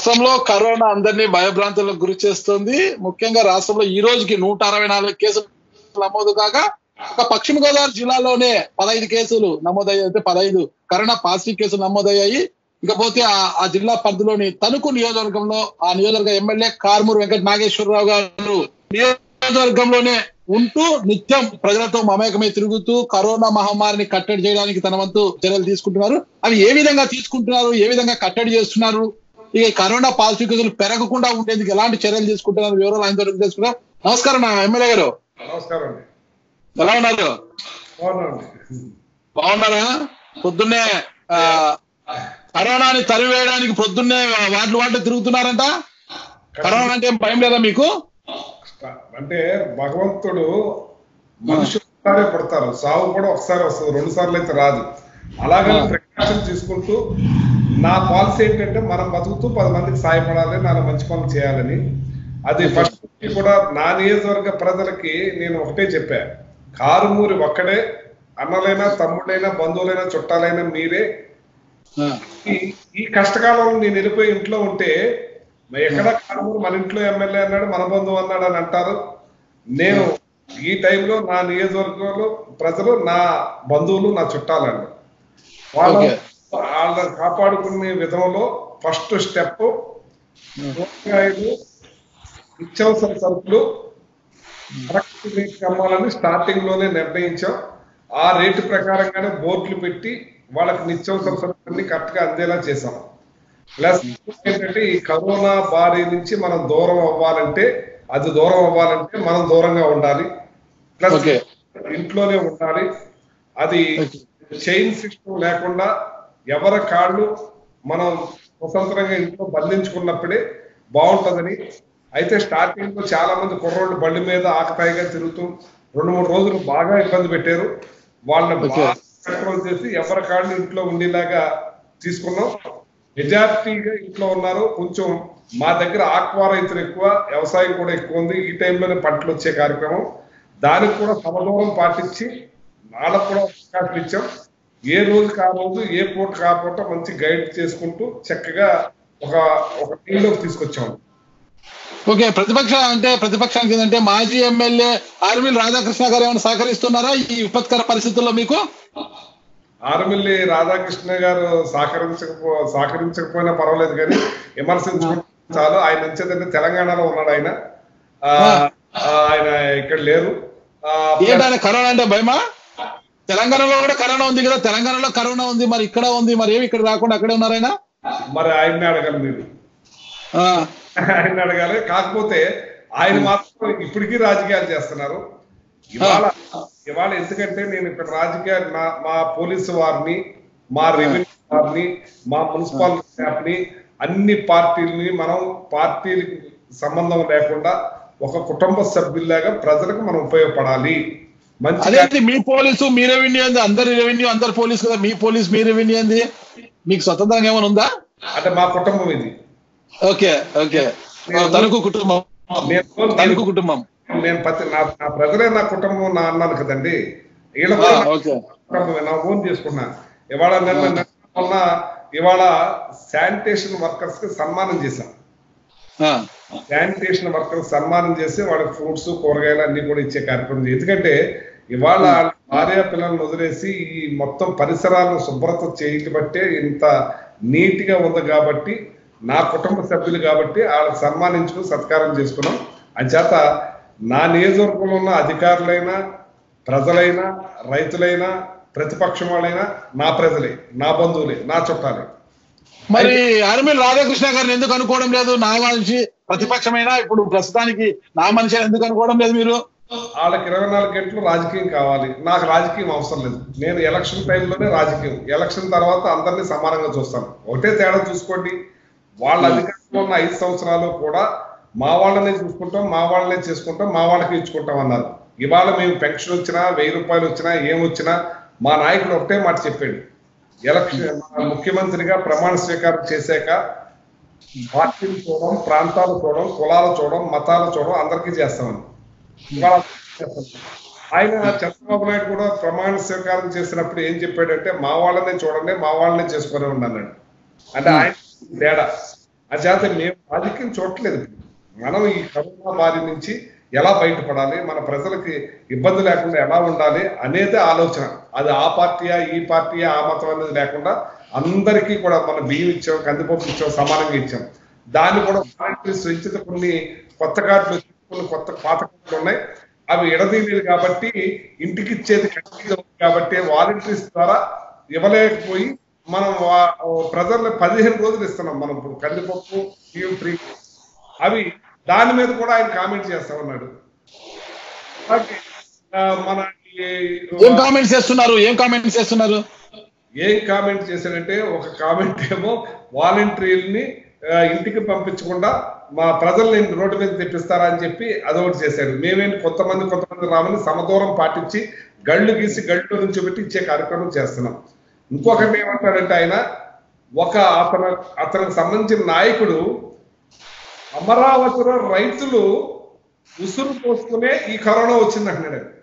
రాష్ట్రంలో కరోనా అందరినీ భయభ్రాంతులకు గురి చేస్తుంది ముఖ్యంగా రాష్ట్రంలో ఈ రోజుకి నూట అరవై నాలుగు కేసులు నమోదు కాగా ఒక పశ్చిమ గోదావరి జిల్లాలోనే పదహైదు కేసులు నమోదయ్యాయి అయితే పదహైదు కరోనా పాజిటివ్ కేసులు నమోదయ్యాయి ఇకపోతే ఆ- ఆ జిల్లా పరిధిలోని తణుకు నియోజకవర్గంలో ఆ నియోజకవర్గ ఎమ్మెల్యే కారుమూరు వెంకట నాగేశ్వరరావు గారు నియోజకవర్గంలోనే ఉంటూ నిత్యం ప్రజలతో మమేకమై తిరుగుతూ కరోనా మహమ్మారిని కట్టడి చేయడానికి తన వంతు చర్యలు తీసుకుంటున్నారు అవి ఏ విధంగా తీసుకుంటున్నారు ఏ విధంగా కట్టడి చేస్తున్నారు ఇక ఈ కరోనా పాజిటివ్ కేసులు పెరగకుండా ఉండేందుకు ఎలాంటి చర్యలు తీసుకుంటున్నారు వివరాలు ఆయన దగ్గర తెలుసుకున్నాం నమస్కారం నా ఎమ్మెల్యే గారు నమస్కారం అండి ఎలా ఉన్నారు బాగున్నాండి బాగున్నారా పొద్దున్నే ఆ, కరోనాని తరివేయడానికి పొద్దున్నే వాటిలు వాటిలో తిరుగుతున్నారంట కరోనా అంటే ఏం భయం లేదా మీకు అంటే భగవంతుడు మనుషులు ఒకసారి పడతారు సావు కూడా ఒకసారి వస్తుంది రెండు సార్లు అయితే రాదు అలాగే ఆ. ప్రికాషన్ తీసుకుంటూ నా పాలసీ ఏంటంటే మనం బతుకుతూ పది మందికి సాయపడాలి నాలుగు మంచి పనులు చేయాలని అది ఫస్ట్ నుంచి కూడా నా నియోజకవర్గ ప్రజలకి నేను ఒకటే చెప్పా కారుమూరి ఒక్కడే అన్నలైనా తమ్ముడైనా బంధువులైనా చుట్టాలైనా మీరే ఆ, ఈ ఈ కష్టకాలంలో నేను వెళ్ళిపోయి ఇంట్లో ఉంటే మరి ఎక్కడ కారుమూరు మన ఇంట్లో ఎమ్మెల్యే అన్నాడు మన బంధువు అన్నాడు అని అంటారు నేను ఈ టైంలో నా నియోజకవర్గంలో ప్రజలు నా బంధువులు నా చుట్టాలండి వాళ్ళ Okay. వాళ్ళని కాపాడుకునే విధంలో ఫస్ట్ స్టెప్ కూరగాయలు నిత్యావసర సరుకులు కరెక్ట్ రేట్ అమ్మాలని స్టార్టింగ్ లోనే నిర్ణయించాం ఆ రేటు ప్రకారంగానే బోర్డులు పెట్టి వాళ్ళకి నిత్యావసర సరుకులన్నీ కరెక్ట్ గా అందేలా చేశాం ప్లస్ ఏంటంటే ఈ కరోనా బారి నుంచి మనం దూరం అవ్వాలంటే అది దూరం అవ్వాలంటే మనం దూరంగా ఉండాలి ప్లస్ Okay. ఇంట్లోనే ఉండాలి అది Okay. చైన్ సిస్టమ్ లేకుండా ఎవరి కాళ్ళు మనం స్వతంత్రంగా ఇంట్లో బంధించుకున్నప్పుడే బాగుంటదని అయితే స్టార్టింగ్ లో చాలా మంది కుర్రోళ్ళు బండి మీద ఆకతాయిగా తిరుగుతూ రెండు మూడు రోజులు బాగా ఇబ్బంది పెట్టారు వాళ్ళని Okay. బాగా కంట్రోల్ చేసి ఎవరి కాళ్ళు ఇంట్లో ఉండేలాగా తీసుకున్నాం మెజారిటీగా ఇంట్లో ఉన్నారు కొంచెం మా దగ్గర ఆక్వా రైతులు ఎక్కువ వ్యవసాయం కూడా ఎక్కువ ఉంది ఈ టైంలోనే పంటలు వచ్చే కార్యక్రమం దానికి కూడా సమదూరం పాటించి వాళ్ళకు కూడా అవకాశం ఇచ్చాం ఏ రోజుకి ఆ రోజు ఏ పూట కాకపోతే మంచి గైడ్ చేసుకుంటూ చక్కగా ఒక ఒక టీంలోకి తీసుకొచ్చాము ఓకే ప్రతిపక్ష అంటే ప్రతిపక్షానికి ఏంటంటే మాజీ ఎమ్మెల్యే ఆర్మీల్ రాధాకృష్ణ గారు ఏమైనా సహకరిస్తున్నారా ఈ విపత్కర పరిస్థితుల్లో మీకు ఆరుమిల్లి రాధాకృష్ణ గారు సహకరించకపో సహకరించకపోయినా పర్వాలేదు కానీ విమర్శించుకుంటే చాలు ఆయన వచ్చేదంటే తెలంగాణలో ఉన్నాడు ఆయన ఆ, ఆ, ఆయన ఇక్కడ లేరు ఆ, ఏంటంటే కరోనా అంటే భయమా తెలంగాణలో కూడా కరోనా ఉంది కదా తెలంగాణలో కరోనా ఉంది మరి ఇక్కడ ఉంది మరి ఏమి ఇక్కడ రాకుండా అక్కడే ఉన్నారైనా మరి ఆయన్ని అడగాలి మీరు ఆ, ఆయన అడగాలి కాకపోతే ఆయన మాత్రం ఇప్పటికీ రాజకీయాలు చేస్తున్నారు ఇవాళ ఇవాళ ఎందుకంటే నేను ఇక్కడ రాజకీయ నా- మా పోలీసు వారిని మా రెవెన్యూ వారిని మా మున్సిపల్ స్టాఫ్ ని అన్ని పార్టీలని మనం పార్టీలకి సంబంధం లేకుండా ఒక కుటుంబ సభ్యుల్లాగా ప్రజలకు మనం ఉపయోగపడాలి మంచి అదేంటి మీ పోలీసు మీ రెవెన్యూ ఏంది అందరి రెవెన్యూ అందరి పోలీసు కదా మీ పోలీస్ మీ రెవెన్యూ ఏంది మీకు స్వతంత్రంగా ఏమైనా ఉందా అంటే మా కుటుంబం ఇది ఓకే ఓకే తణుకు కుటుంబం నేను తణుకు కుటుంబం నేను ప్రతి నా నా ప్రజలే నా కుటుంబం నా అన్నాను కదండి వీళ్ళ ఆ, కూడా నా ఓకే కుటుంబమే, నా ఓన్ చేసుకున్నా ఇవాళ నిన్న నిన్న మొన్న ఇవాళ శానిటేషన్ వర్కర్స్ కి సన్మానం చేశాం ఆ, శానిటేషన్ వర్కర్స్ సన్మానం చేసి వాళ్ళకి ఫ్రూట్స్ కూరగాయలు అన్ని కూడా ఇచ్చే కార్యక్రమం చేశాం. ఎందుకంటే ఇవాళ భార్య పిల్లల్ని వదిలేసి ఈ మొత్తం పరిసరాలను శుభ్రత చేయబట్టే ఇంత నీట్ గా ఉంది కాబట్టి నా కుటుంబ సభ్యులు కాబట్టి వాళ్ళకి సన్మానించుకుని సత్కారం చేసుకున్నాం అంచేత నా నియోజకవర్గంలో ఉన్న అధికారులైనా ప్రజలైనా రైతులైనా ప్రతిపక్షం వాళ్ళైనా నా ప్రజలే నా బంధువులే నా చుట్టాలే మరి ఆర్మీల్ రాధాకృష్ణ గారిని ఎందుకు అనుకోవడం లేదు నా మనిషి ప్రతిపక్షమైన ఇప్పుడు ప్రస్తుతానికి నా మనిషి అని ఎందుకు అనుకోవడం లేదు మీరు వాళ్ళకి ఇరవై నాలుగు గంటలు రాజకీయం కావాలి నాకు రాజకీయం అవసరం లేదు నేను ఎలక్షన్ టైంలోనే రాజకీయం ఎలక్షన్ తర్వాత అందరినీ సమానంగా చూస్తాను ఒకటే తేడా చూసుకోండి వాళ్ళ అధికారంలో ఉన్న ఐదు సంవత్సరాలు కూడా మా వాళ్ళనే చూసుకుంటాం మా వాళ్ళనే చేసుకుంటాం మా వాళ్ళకి ఇచ్చుకుంటాం అన్నారు ఇవాళ మేము పెన్షన్ వచ్చినా వెయ్యి రూపాయలు వచ్చినా ఏమొచ్చినా మా నాయకుడు ఒకటే మాట చెప్పాడు ఎలక్షన్ మన ముఖ్యమంత్రిగా ప్రమాణ స్వీకారం చేశాక పార్టీలు చూడడం ప్రాంతాలు చూడడం కులాలు చూడడం మతాలు చూడడం అందరికీ చేస్తామని ఇవాళ చేస్తాం. ఆయన చంద్రబాబు నాయుడు కూడా ప్రమాణ స్వీకారం చేసినప్పుడు ఏం చెప్పాడంటే మా వాళ్ళనే చూడండి మా వాళ్ళనే చేసుకుని అన్నాడు అంటే ఆయన తేడా చేత మేము రాజకీయం చూడట్లేదు మనం ఈ కరోనా బారి నుంచి ఎలా బయటపడాలి మన ప్రజలకి ఇబ్బంది లేకుండా ఎలా ఉండాలి అనేది ఆలోచన అది ఆ పార్టీయా ఈ పార్టీయా ఆ మతం అనేది లేకుండా అందరికీ కూడా మన బియ్యం ఇచ్చాం కందిపప్పు ఇచ్చాం సమానంగా ఇచ్చాం దాన్ని కూడా వాలంటీర్స్ ఇచ్చిన కొన్ని కొత్త కార్డులు వచ్చి, కొన్ని కొత్త పాత కార్డులు ఉన్నాయి అవి ఎడదీయలేదు కాబట్టి ఇంటికి ఇచ్చేది ఖచ్చితంగా ఉంది కాబట్టి వాలంటీర్స్ ద్వారా ఇవ్వలేకపోయి మనం వా- ప్రజల్ని పదిహేను రోజులు ఇస్తున్నాం మనం ఇప్పుడు కందిపప్పు బియ్యం ఫ్రీ అవి దాని మీద కూడా ఆయన కామెంట్ చేస్తా ఉన్నాడు అలాగే, ఆ, మన ఈ- ఏం కామెంట్స్ చేస్తున్నారు ఏం కామెంట్స్ చేస్తున్నారు ఏం కామెంట్ చేశాడంటే ఒక కామెంట్ ఏమో వాలంటీర్ని ఆ, ఇంటికి పంపించకుండా మా ప్రజల్ని రోడ్డు మీద తెప్పిస్తారా అని చెప్పి అదొకటి చేశాడు మేమేంటి కొంతమంది కొంతమంది రామని సమదూరం పాటించి గళ్ళు గీసి గళ్ళు నుంచి పెట్టి ఇచ్చే కార్యక్రమం చేస్తున్నాం ఇంకొకటి ఏమంటాడంటే ఆయన ఒక అతను అతనికి సంబంధించిన నాయకుడు అమరావతిలో రైతులు ఉసురు పోసుకునే ఈ కరోనా వచ్చింది అంటున్నాడు ఆయన.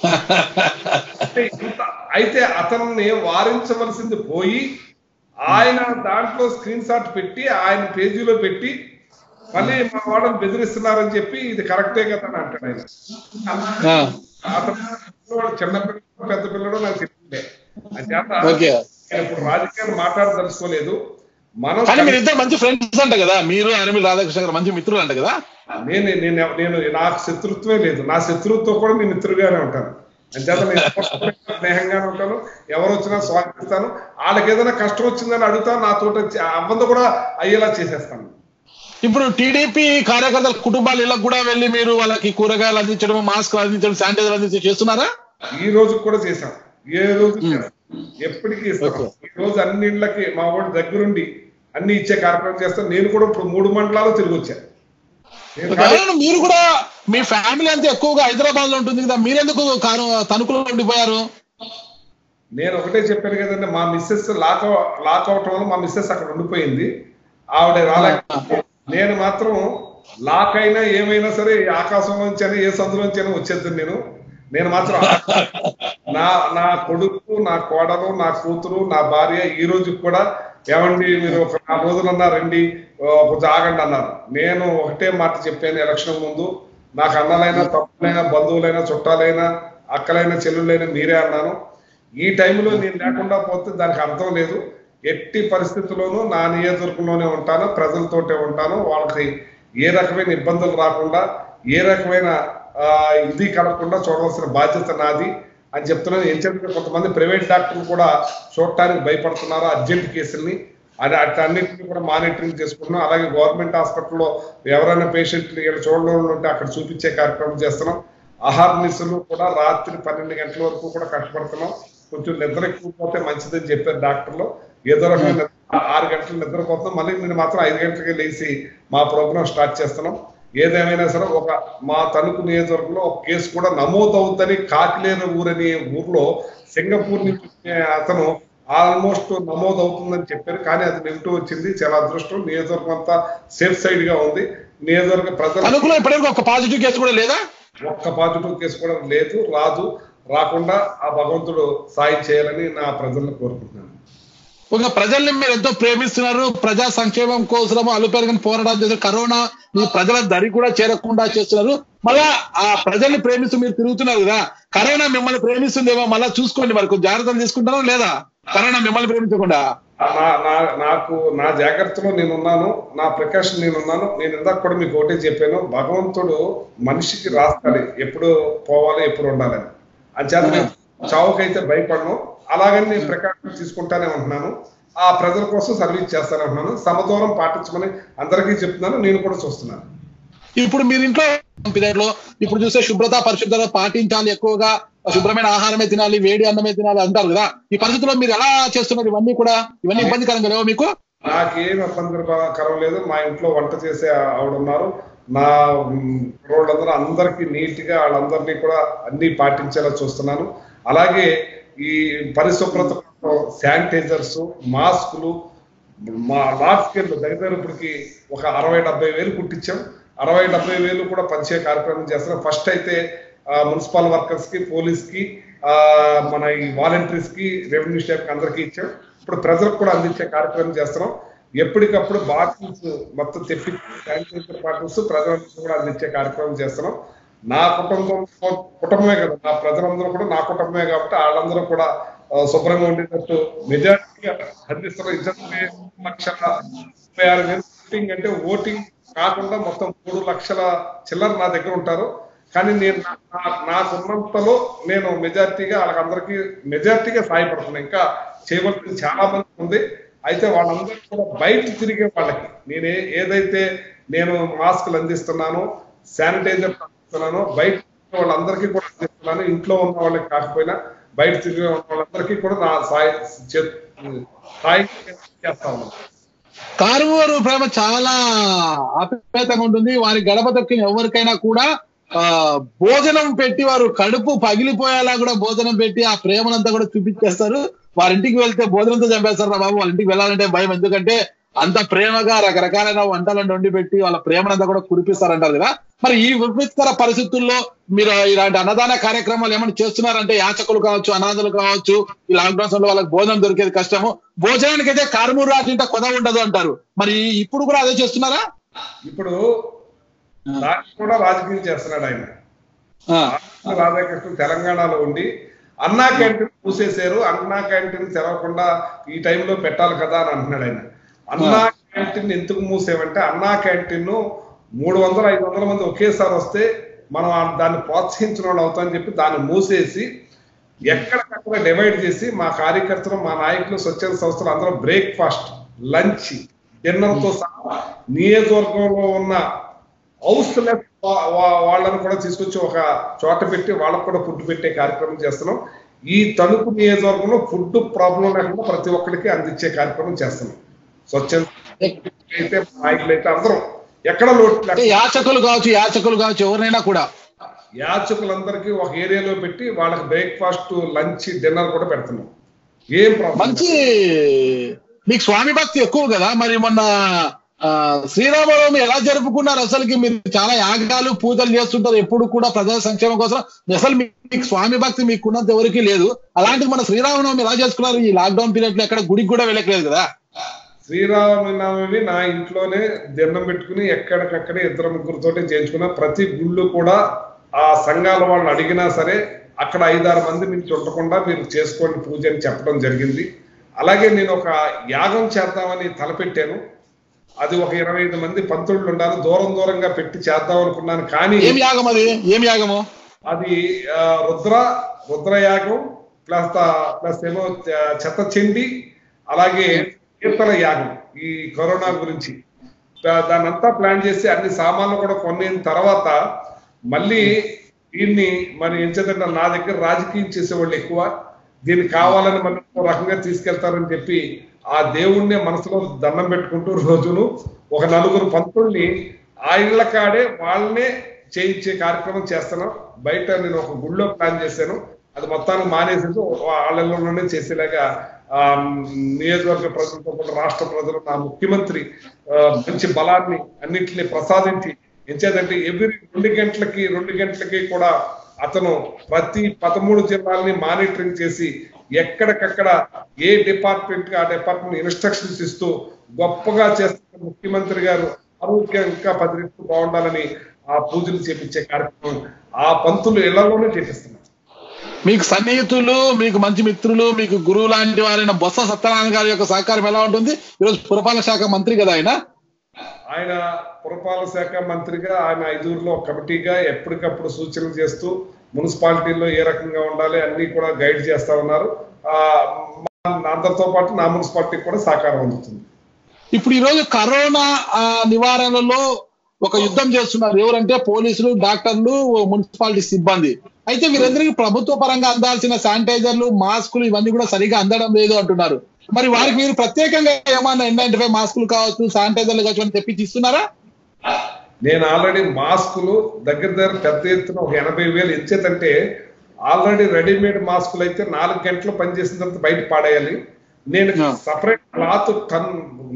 అంటే ఇంత- అయితే అతన్ని వారించవలసింది పోయి ఆయన దాంట్లో స్క్రీన్ షాట్ పెట్టి ఆయన పేజీలో పెట్టి మళ్ళీ మా వాళ్ళని బెదిరిస్తున్నారని చెప్పి ఇది కరెక్టే కదా అని అంటాడు ఆయన ఆ, అతను పిల్లవాడు, చిన్న పిల్లడు పెద్ద పిల్లడు నాకు తెలియలే అంచేత ఓకే నేను ఇప్పుడు రాజకీయాలు మాట్లాడదలుచుకోలేదు మనం కానీ మీరు ఇద్దరు మంచి ఫ్రెండ్స్ అంట కదా మీరు అనిమిల్ రాధాకృష్ణ గారు మంచి మిత్రులు అంట కదా నేను నేను నేను నాకు శత్రుత్వమే లేదు నా శత్రుత్వం కూడా నేను మిత్రుగానే ఉంటాను అంచేత నేను ఎవరితో కూడా స్నేహంగానే ఉంటాను ఎవరు వచ్చినా స్వాగతిస్తాను వాళ్ళకి ఏదైనా కష్టం వచ్చిందని అడుగుతాను నాతో అవ్వంది కూడా అయ్యేలా చేసేస్తాను ఇప్పుడు టీడీపీ కార్యకర్తల కుటుంబాల ఇళ్ళకు కూడా వెళ్ళి మీరు వాళ్ళకి కూరగాయలు అందించడం మాస్క్ అందించడం శానిటైజర్ అందించడం చేస్తున్నారా ఈ రోజు కూడా చేశాం ఏ రోజు చేస్తాం. ఎప్పటికీ ఇస్తాం Okay. ఈ రోజు అన్ని ఇళ్ళకి మా వాడు దగ్గరుండి అన్ని ఇచ్చే కార్యక్రమం చేస్తాం నేను కూడా ఇప్పుడు మూడు మండలాలు తిరిగి వచ్చాను నేను ఖాళీ- అవును, మీరు కూడా మీ ఫ్యామిలీ అంతా ఎక్కువగా హైదరాబాద్ లో ఉంటుంది కదా మీరెందుకు కారు తణుకులో ఉండిపోయారు నేను ఒకటే చెప్పాను కదండి మా మిస్సెస్ లాక్ అవ- లాక్ అవటం వల్ల మా మిస్సెస్ అక్కడ ఉండిపోయింది ఆవిడ రాలేక నేను మాత్రం లాక్ అయినా ఏమైనా సరే ఈ ఆకాశం నుంచి అయినా ఏ సందులో నుంచి అయినా వచ్చేద్దాను నేను నేను మాత్రం నా నా కొడుకు నా కోడలు నా కూతురు నా భార్య ఈ రోజు కూడా ఏమండి మీరు ఒక నాలుగు రోజులన్నా రండి ఆ, కొంచెం ఆగండి అన్నారు నేను ఒకటే మాట చెప్పాను ఎలక్షన్ ముందు నాకు అన్నలైనా తమ్ములైనా బంధువులైనా చుట్టాలైనా అక్కలైనా చెల్లులైనా మీరే అన్నాను ఈ టైంలో నేను లేకుండా పోతే దానికి అర్థం లేదు ఎట్టి పరిస్థితుల్లోనూ నా నియోజకవర్గంలోనే ఉంటాను ప్రజలతోటే ఉంటాను వాళ్ళకి ఏ రకమైన ఇబ్బందులు రాకుండా ఏ రకమైన ఆ, ఇది కలగకుండా చూడవలసిన బాధ్యత నాది అని చెప్తున్నాను ఎందుకంటే కొంతమంది ప్రైవేట్ డాక్టర్లు కూడా చూడటానికి భయపడుతున్నారు అర్జెంట్ కేసుల్ని అది అన్నింటినీ కూడా మానిటరింగ్ చేసుకుంటున్నాం అలాగే గవర్నమెంట్ హాస్పిటల్లో ఎవరైనా పేషెంట్లు ఇక్కడ చూడడం ఉంటే అక్కడ చూపించే కార్యక్రమం చేస్తున్నాం ఆహార నిశలు కూడా రాత్రి పన్నెండు గంటల వరకు కూడా కష్టపడుతున్నాం కొంచెం నిద్ర ఎక్కువ పోతే మంచిదని చెప్పారు డాక్టర్లు ఏదో రకమైన నిద్ర- ఆరు గంటలు నిద్రపోతున్నాం మళ్ళీ నేను మాత్రం ఐదు గంటలకి లేచి మా ప్రోగ్రామ్ స్టార్ట్ చేస్తున్నాం ఏదేమైనా సరే ఒక మా తణుకు నియోజకవర్గంలో ఒక కేసు కూడా నమోదవుద్దని కాకిలేరు ఊరని ఊర్లో సింగపూర్ నుంచి వచ్చే అతను ఆల్మోస్ట్ నమోదు అవుతుందని చెప్పారు కానీ అది నెగిటివ్ వచ్చింది చాలా అదృష్టం నియోజకవర్గం అంతా సేఫ్ సైడ్ గా ఉంది నియోజకవర్గ ప్రజలు తణుకులో ఇప్పటివరకు ఒక పాజిటివ్ కేసు కూడా లేదా ఒక్క పాజిటివ్ కేసు కూడా లేదు రాదు రాకుండా ఆ భగవంతుడు సాయం చేయాలని నా ప్రజలను కోరుకుంటున్నాను ఒక ప్రజల్ని మీరు ఎంతో ప్రేమిస్తున్నారు ప్రజా సంక్షేమం కోసం అలుపెరగని పోరాటం చేస్తారు కరోనా మీ ప్రజల దరి కూడా చేరకుండా చేస్తున్నారు మళ్ళా ఆ ప్రజల్ని ప్రేమిస్తూ మీరు తిరుగుతున్నారు కదా కరోనా మిమ్మల్ని ప్రేమిస్తుందేమో మళ్ళా చూసుకోండి మరి కొంచెం జాగ్రత్తలు తీసుకుంటారా లేదా కరోనా మిమ్మల్ని ప్రేమించకుండా నా నా నాకు నా జాగ్రత్తలో నేనున్నాను నా ప్రికాషన్ నేనున్నాను నేను ఇందాక కూడా మీకు ఒకటే చెప్పాను భగవంతుడు మనిషికి రాస్తాడు ఎప్పుడు పోవాలి ఎప్పుడు ఉండాలని అంచేత నేను చావుకైతే భయపడను అలాగని నేను ప్రికాషన్ తీసుకుంటానే ఉంటున్నాను ఆ ప్రజల కోసం సర్వీస్ చేస్తానే ఉంటున్నాను సమదూరం పాటించమని అందరికీ చెప్తున్నాను నేను కూడా చూస్తున్నాను ఇప్పుడు మీరు ఇంట్లో పీరియడ్ లో ఇప్పుడు చూస్తే శుభ్రత పరిశుభ్రత పాటించాలి ఎక్కువగా శుభ్రమైన ఆహారమే తినాలి వేడి అన్నమే తినాలి అంటారు కదా ఈ పరిస్థితుల్లో మీరు ఎలా చేస్తున్నారు ఇవన్నీ కూడా ఇవన్నీ ఇబ్బందికరంగా లేవా మీకు నాకేం ఇబ్బందికరం లేదు మా ఇంట్లో వంట చేసే ఆవిడ ఉన్నారు నా రోడ్లందరూ అందరికీ నీట్ గా వాళ్ళందరినీ కూడా అన్ని పాటించేలా చూస్తున్నాను అలాగే ఈ పరిశుభ్రత శానిటైజర్స్ మాస్కులు మా లార్జ్ స్కేల్ దగ్గర దగ్గర ఇప్పటికి ఒక అరవై డెబ్బై వేలు కుట్టించాం అరవై డెబ్బై వేలు కూడా పంచే కార్యక్రమం చేస్తున్నాం ఫస్ట్ అయితే ఆ, మున్సిపల్ వర్కర్స్ కి పోలీస్ కి ఆ, మన ఈ వాలంటీర్స్ కి రెవెన్యూ స్టాఫ్ కి అందరికీ ఇచ్చాం ఇప్పుడు ప్రజలకు కూడా అందించే కార్యక్రమం చేస్తున్నాం ఎప్పటికప్పుడు బాటిల్స్ మొత్తం తెప్పి శానిటైజర్ బాటిల్స్ ప్రజలందరూ కూడా అందించే కార్యక్రమం చేస్తున్నాం నా కుటుంబం కుటుంబమే కదా నా ప్రజలందరూ కూడా నా కుటుంబమే కాబట్టి వాళ్ళందరూ కూడా ఆ, శుభ్రంగా ఉండేటట్టు మెజారిటీగా అందిస్తున్న ఇద్దరు లక్షల ముప్పై ఆరు వేలు ఓటింగ్ అంటే ఓటింగ్ కాకుండా మొత్తం మూడు లక్షల చిల్లర నా దగ్గర ఉంటారు కానీ నేను నా- నా- నాకున్నంతలో నేను మెజారిటీగా వాళ్ళకందరికీ మెజారిటీగా సాయపడుతున్నాను ఇంకా చేయవలసింది చాలా మంది ఉంది అయితే వాళ్ళందరూ కూడా బయట తిరిగే వాళ్ళకి నేను ఏ- ఏదైతే నేను మాస్కులు అందిస్తున్నానో శానిటైజర్ అందిస్తున్నానో బయట తిరిగే వాళ్ళందరికీ కూడా అందిస్తున్నాను ఇంట్లో ఉన్న వాళ్ళకి కాకపోయినా బయట తిరిగే ఉన్న వాళ్ళందరికీ కూడా నా సాయ చే- సాయం చేస్తా ఉన్నాను కారువారు ప్రేమ చాలా ఆప్యాయతంగా ఉంటుంది వారి గడప తొక్కిన ఎవరికైనా కూడా ఆ భోజనం పెట్టి వారు కడుపు పగిలిపోయేలా కూడా భోజనం పెట్టి ఆ ప్రేమనంతా కూడా చూపించేస్తారు వారి ఇంటికి వెళ్తే భోజనంతో చంపేస్తారు రా బాబు వాళ్ళ ఇంటికి వెళ్ళాలంటే భయం ఎందుకంటే అంత ప్రేమగా రకరకాలైన వంటలను వండి పెట్టి వాళ్ళ ప్రేమనంతా కూడా కురిపిస్తారంటారు కదా మరి ఈ విపత్కర పరిస్థితుల్లో మీరు ఇలాంటి అన్నదాన కార్యక్రమాలు ఏమైనా చేస్తున్నారంటే యాచకులు కావచ్చు అనాథులు కావచ్చు ఈ లాక్డౌన్ సమయంలో వాళ్ళకి భోజనం దొరికేది కష్టము భోజనానికి అయితే కారుమూరు రాసింట కొద ఉండదు అంటారు మరి ఇప్పుడు కూడా అదే చేస్తున్నారా ఇప్పుడు దాన్ని కూడా రాజకీయం చేస్తున్నాడు ఆయన ఆ, రాధాకృష్ణ తెలంగాణలో ఉండి అన్నా క్యాంటీన్ మూసేశారు అన్నా క్యాంటీన్ తెరవకుండా ఈ టైంలో పెట్టాలి కదా అని అంటున్నాడు ఆయన అన్నా క్యాంటీన్ ఎందుకు మూసేవంటే అన్నా క్యాంటీన్ మూడు వందల ఐదు వందల మంది ఒకేసారి వస్తే మనం ఆ- దాన్ని ప్రోత్సహించిన వాళ్ళు అవుతామని చెప్పి దాన్ని మూసేసి ఎక్కడికక్కడ డివైడ్ చేసి మా కార్యకర్తలు మా నాయకులు స్వచ్ఛంద సంస్థలు అందరూ బ్రేక్ఫాస్ట్ లంచ్ డిన్నర్ తో సహా నియోజకవర్గంలో ఉన్న హౌస్లెస్ వాళ్ళని కూడా తీసుకొచ్చి ఒక చోట పెట్టి వాళ్ళకు కూడా ఫుడ్ పెట్టే కార్యక్రమం చేస్తున్నాం ఈ తణుకు నియోజకవర్గంలో ఫుడ్ ప్రాబ్లం లేకుండా ప్రతి ఒక్కరికి అందించే కార్యక్రమం చేస్తున్నాం స్వచ్ఛంద అయితే నాయకులు అయితే అందరం ఎక్కడ లోటు అంటే లేకుండా యాచకులు కావచ్చు యాచకులు కావచ్చు ఎవరినైనా కూడా యాచకులందరికీ ఒక ఏరియాలో పెట్టి వాళ్ళకి బ్రేక్ఫాస్ట్ లంచ్ డిన్నర్ కూడా పెడుతున్నాం ఏం ప్రాబ్లం మంచి మీకు స్వామి భక్తి ఎక్కువ కదా మరి మొన్న ఆ, శ్రీరామనవమి ఎలా జరుపుకున్నారు అసలుకి మీరు చాలా యాగాలు పూజలు చేస్తుంటారు ఎప్పుడు కూడా ప్రజల సంక్షేమం కోసం అసలు మీ- మీకు స్వామి భక్తి మీకున్నంత ఎవరికి లేదు అలాంటిది మన శ్రీరామనవమి ఎలా చేసుకున్నారు ఈ లాక్డౌన్ పీరియడ్ లో ఎక్కడ గుడికి కూడా వెళ్ళట్లేదు కదా శ్రీరామనవమి నా ఇంట్లోనే దండం పెట్టుకుని ఎక్కడికక్కడే ఇద్దరు ముగ్గురుతోటి చేయించుకున్నా ప్రతి గుళ్ళు కూడా ఆ సంఘాల వాళ్ళు అడిగినా సరే అక్కడ ఐదారు మంది నుంచి ఉండకుండా మీరు చేసుకోండి పూజ అని చెప్పడం జరిగింది అలాగే నేను ఒక యాగం చేద్దామని తలపెట్టాను అది ఒక ఇరవై ఐదు మంది పంతుళ్ళు ఉండాలి దూరం దూరంగా పెట్టి చేద్దాం అనుకున్నాను కానీ ఏం యాగం అది ఏం యాగము అది ఆ, రుద్ర రుద్రయాగం ప్లస్ ప్లస్ ఏమో చ- చెత్త చెండి అలాగే కీర్తన యాగం ఈ కరోనా గురించి దా- దాన్నంతా ప్లాన్ చేసి అన్ని సామాన్లు కూడా కొన్న తర్వాత మళ్ళీ దీన్ని మరి ఏం చేద్దంటే నా దగ్గర రాజకీయం చేసేవాళ్ళు ఎక్కువ దీన్ని కావాలని మనం ఒక రకంగా తీసుకెళ్తారని చెప్పి ఆ దేవుణ్ణి మనసులో దండం పెట్టుకుంటూ రోజును ఒక నలుగురు పంతుల్ని ఆ ఇళ్ల కాడే వాళ్ళనే చేయించే కార్యక్రమం చేస్తున్నాం బయట నేను ఒక గుళ్ళో ప్లాన్ చేశాను అది మొత్తానికి మానేసేసి వాళ్ళలోనే చేసేలాగా ఆ, నియోజకవర్గ ప్రజలతో పాటు రాష్ట్ర ప్రజలు నా ముఖ్యమంత్రి ఆ, మంచి బలాన్ని అన్నింటినీ ప్రసాదించి ఎంచేదంటే ఎవ్రీ రెండు గంటలకి రెండు గంటలకి కూడా అతను ప్రతి పదమూడు జిల్లాల్ని మానిటరింగ్ చేసి ఎక్కడికక్కడ ఏ డిపార్ట్మెంట్ కి ఆ డిపార్ట్మెంట్ ఇన్స్ట్రక్షన్స్ ఇస్తూ గొప్పగా చేస్తున్న ముఖ్యమంత్రి గారు ఆరోగ్యం ఇంకా పది రెట్లు బాగుండాలని ఆ పూజలు చేపించే కార్యక్రమం ఆ పంతులు ఇళ్లలోనే చేపిస్తున్నారు మీకు సన్నిహితులు మీకు మంచి మిత్రులు మీకు గురువు లాంటి వారైన బొత్స సత్యనారాయణ గారి యొక్క సహకారం ఎలా ఉంటుంది ఈరోజు పురపాలక శాఖ మంత్రి కదా ఆయన ఆయన పురపాలక శాఖ మంత్రిగా ఆయన ఐదుగురులో ఒక కమిటీగా ఎప్పటికప్పుడు సూచనలు చేస్తూ మున్సిపాలిటీల్లో ఏ రకంగా ఉండాలి అన్ని కూడా గైడ్ చేస్తా ఉన్నారు ఆ మా- అందరితో పాటు నా మున్సిపాలిటీకి కూడా సహకారం అందుతుంది ఇప్పుడు ఈ రోజు కరోనా ఆ, నివారణలో ఒక యుద్ధం చేస్తున్నారు ఎవరంటే పోలీసులు డాక్టర్లు మున్సిపాలిటీ సిబ్బంది అయితే వీరందరికీ ప్రభుత్వ పరంగా అందాల్సిన శానిటైజర్లు మాస్కులు ఇవన్నీ కూడా సరిగా అందడం లేదు అంటున్నారు మరి వారికి మీరు ప్రత్యేకంగా ఏమన్నా ఎన్ నైన్టీ ఫైవ్ మాస్కులు కావచ్చు శానిటైజర్లు కావచ్చు అని తెప్పించి ఇస్తున్నారా నేను ఆల్రెడీ మాస్కులు దగ్గర దగ్గర పెద్ద ఎత్తున ఒక ఎనభై వేలు ఇచ్చేదంటే ఆల్రెడీ రెడీమేడ్ మాస్కులు అయితే నాలుగు గంటలు పనిచేసిన తర్వాత బయట పాడేయాలి నేను ఆ. సపరేట్ క్లాత్ టన్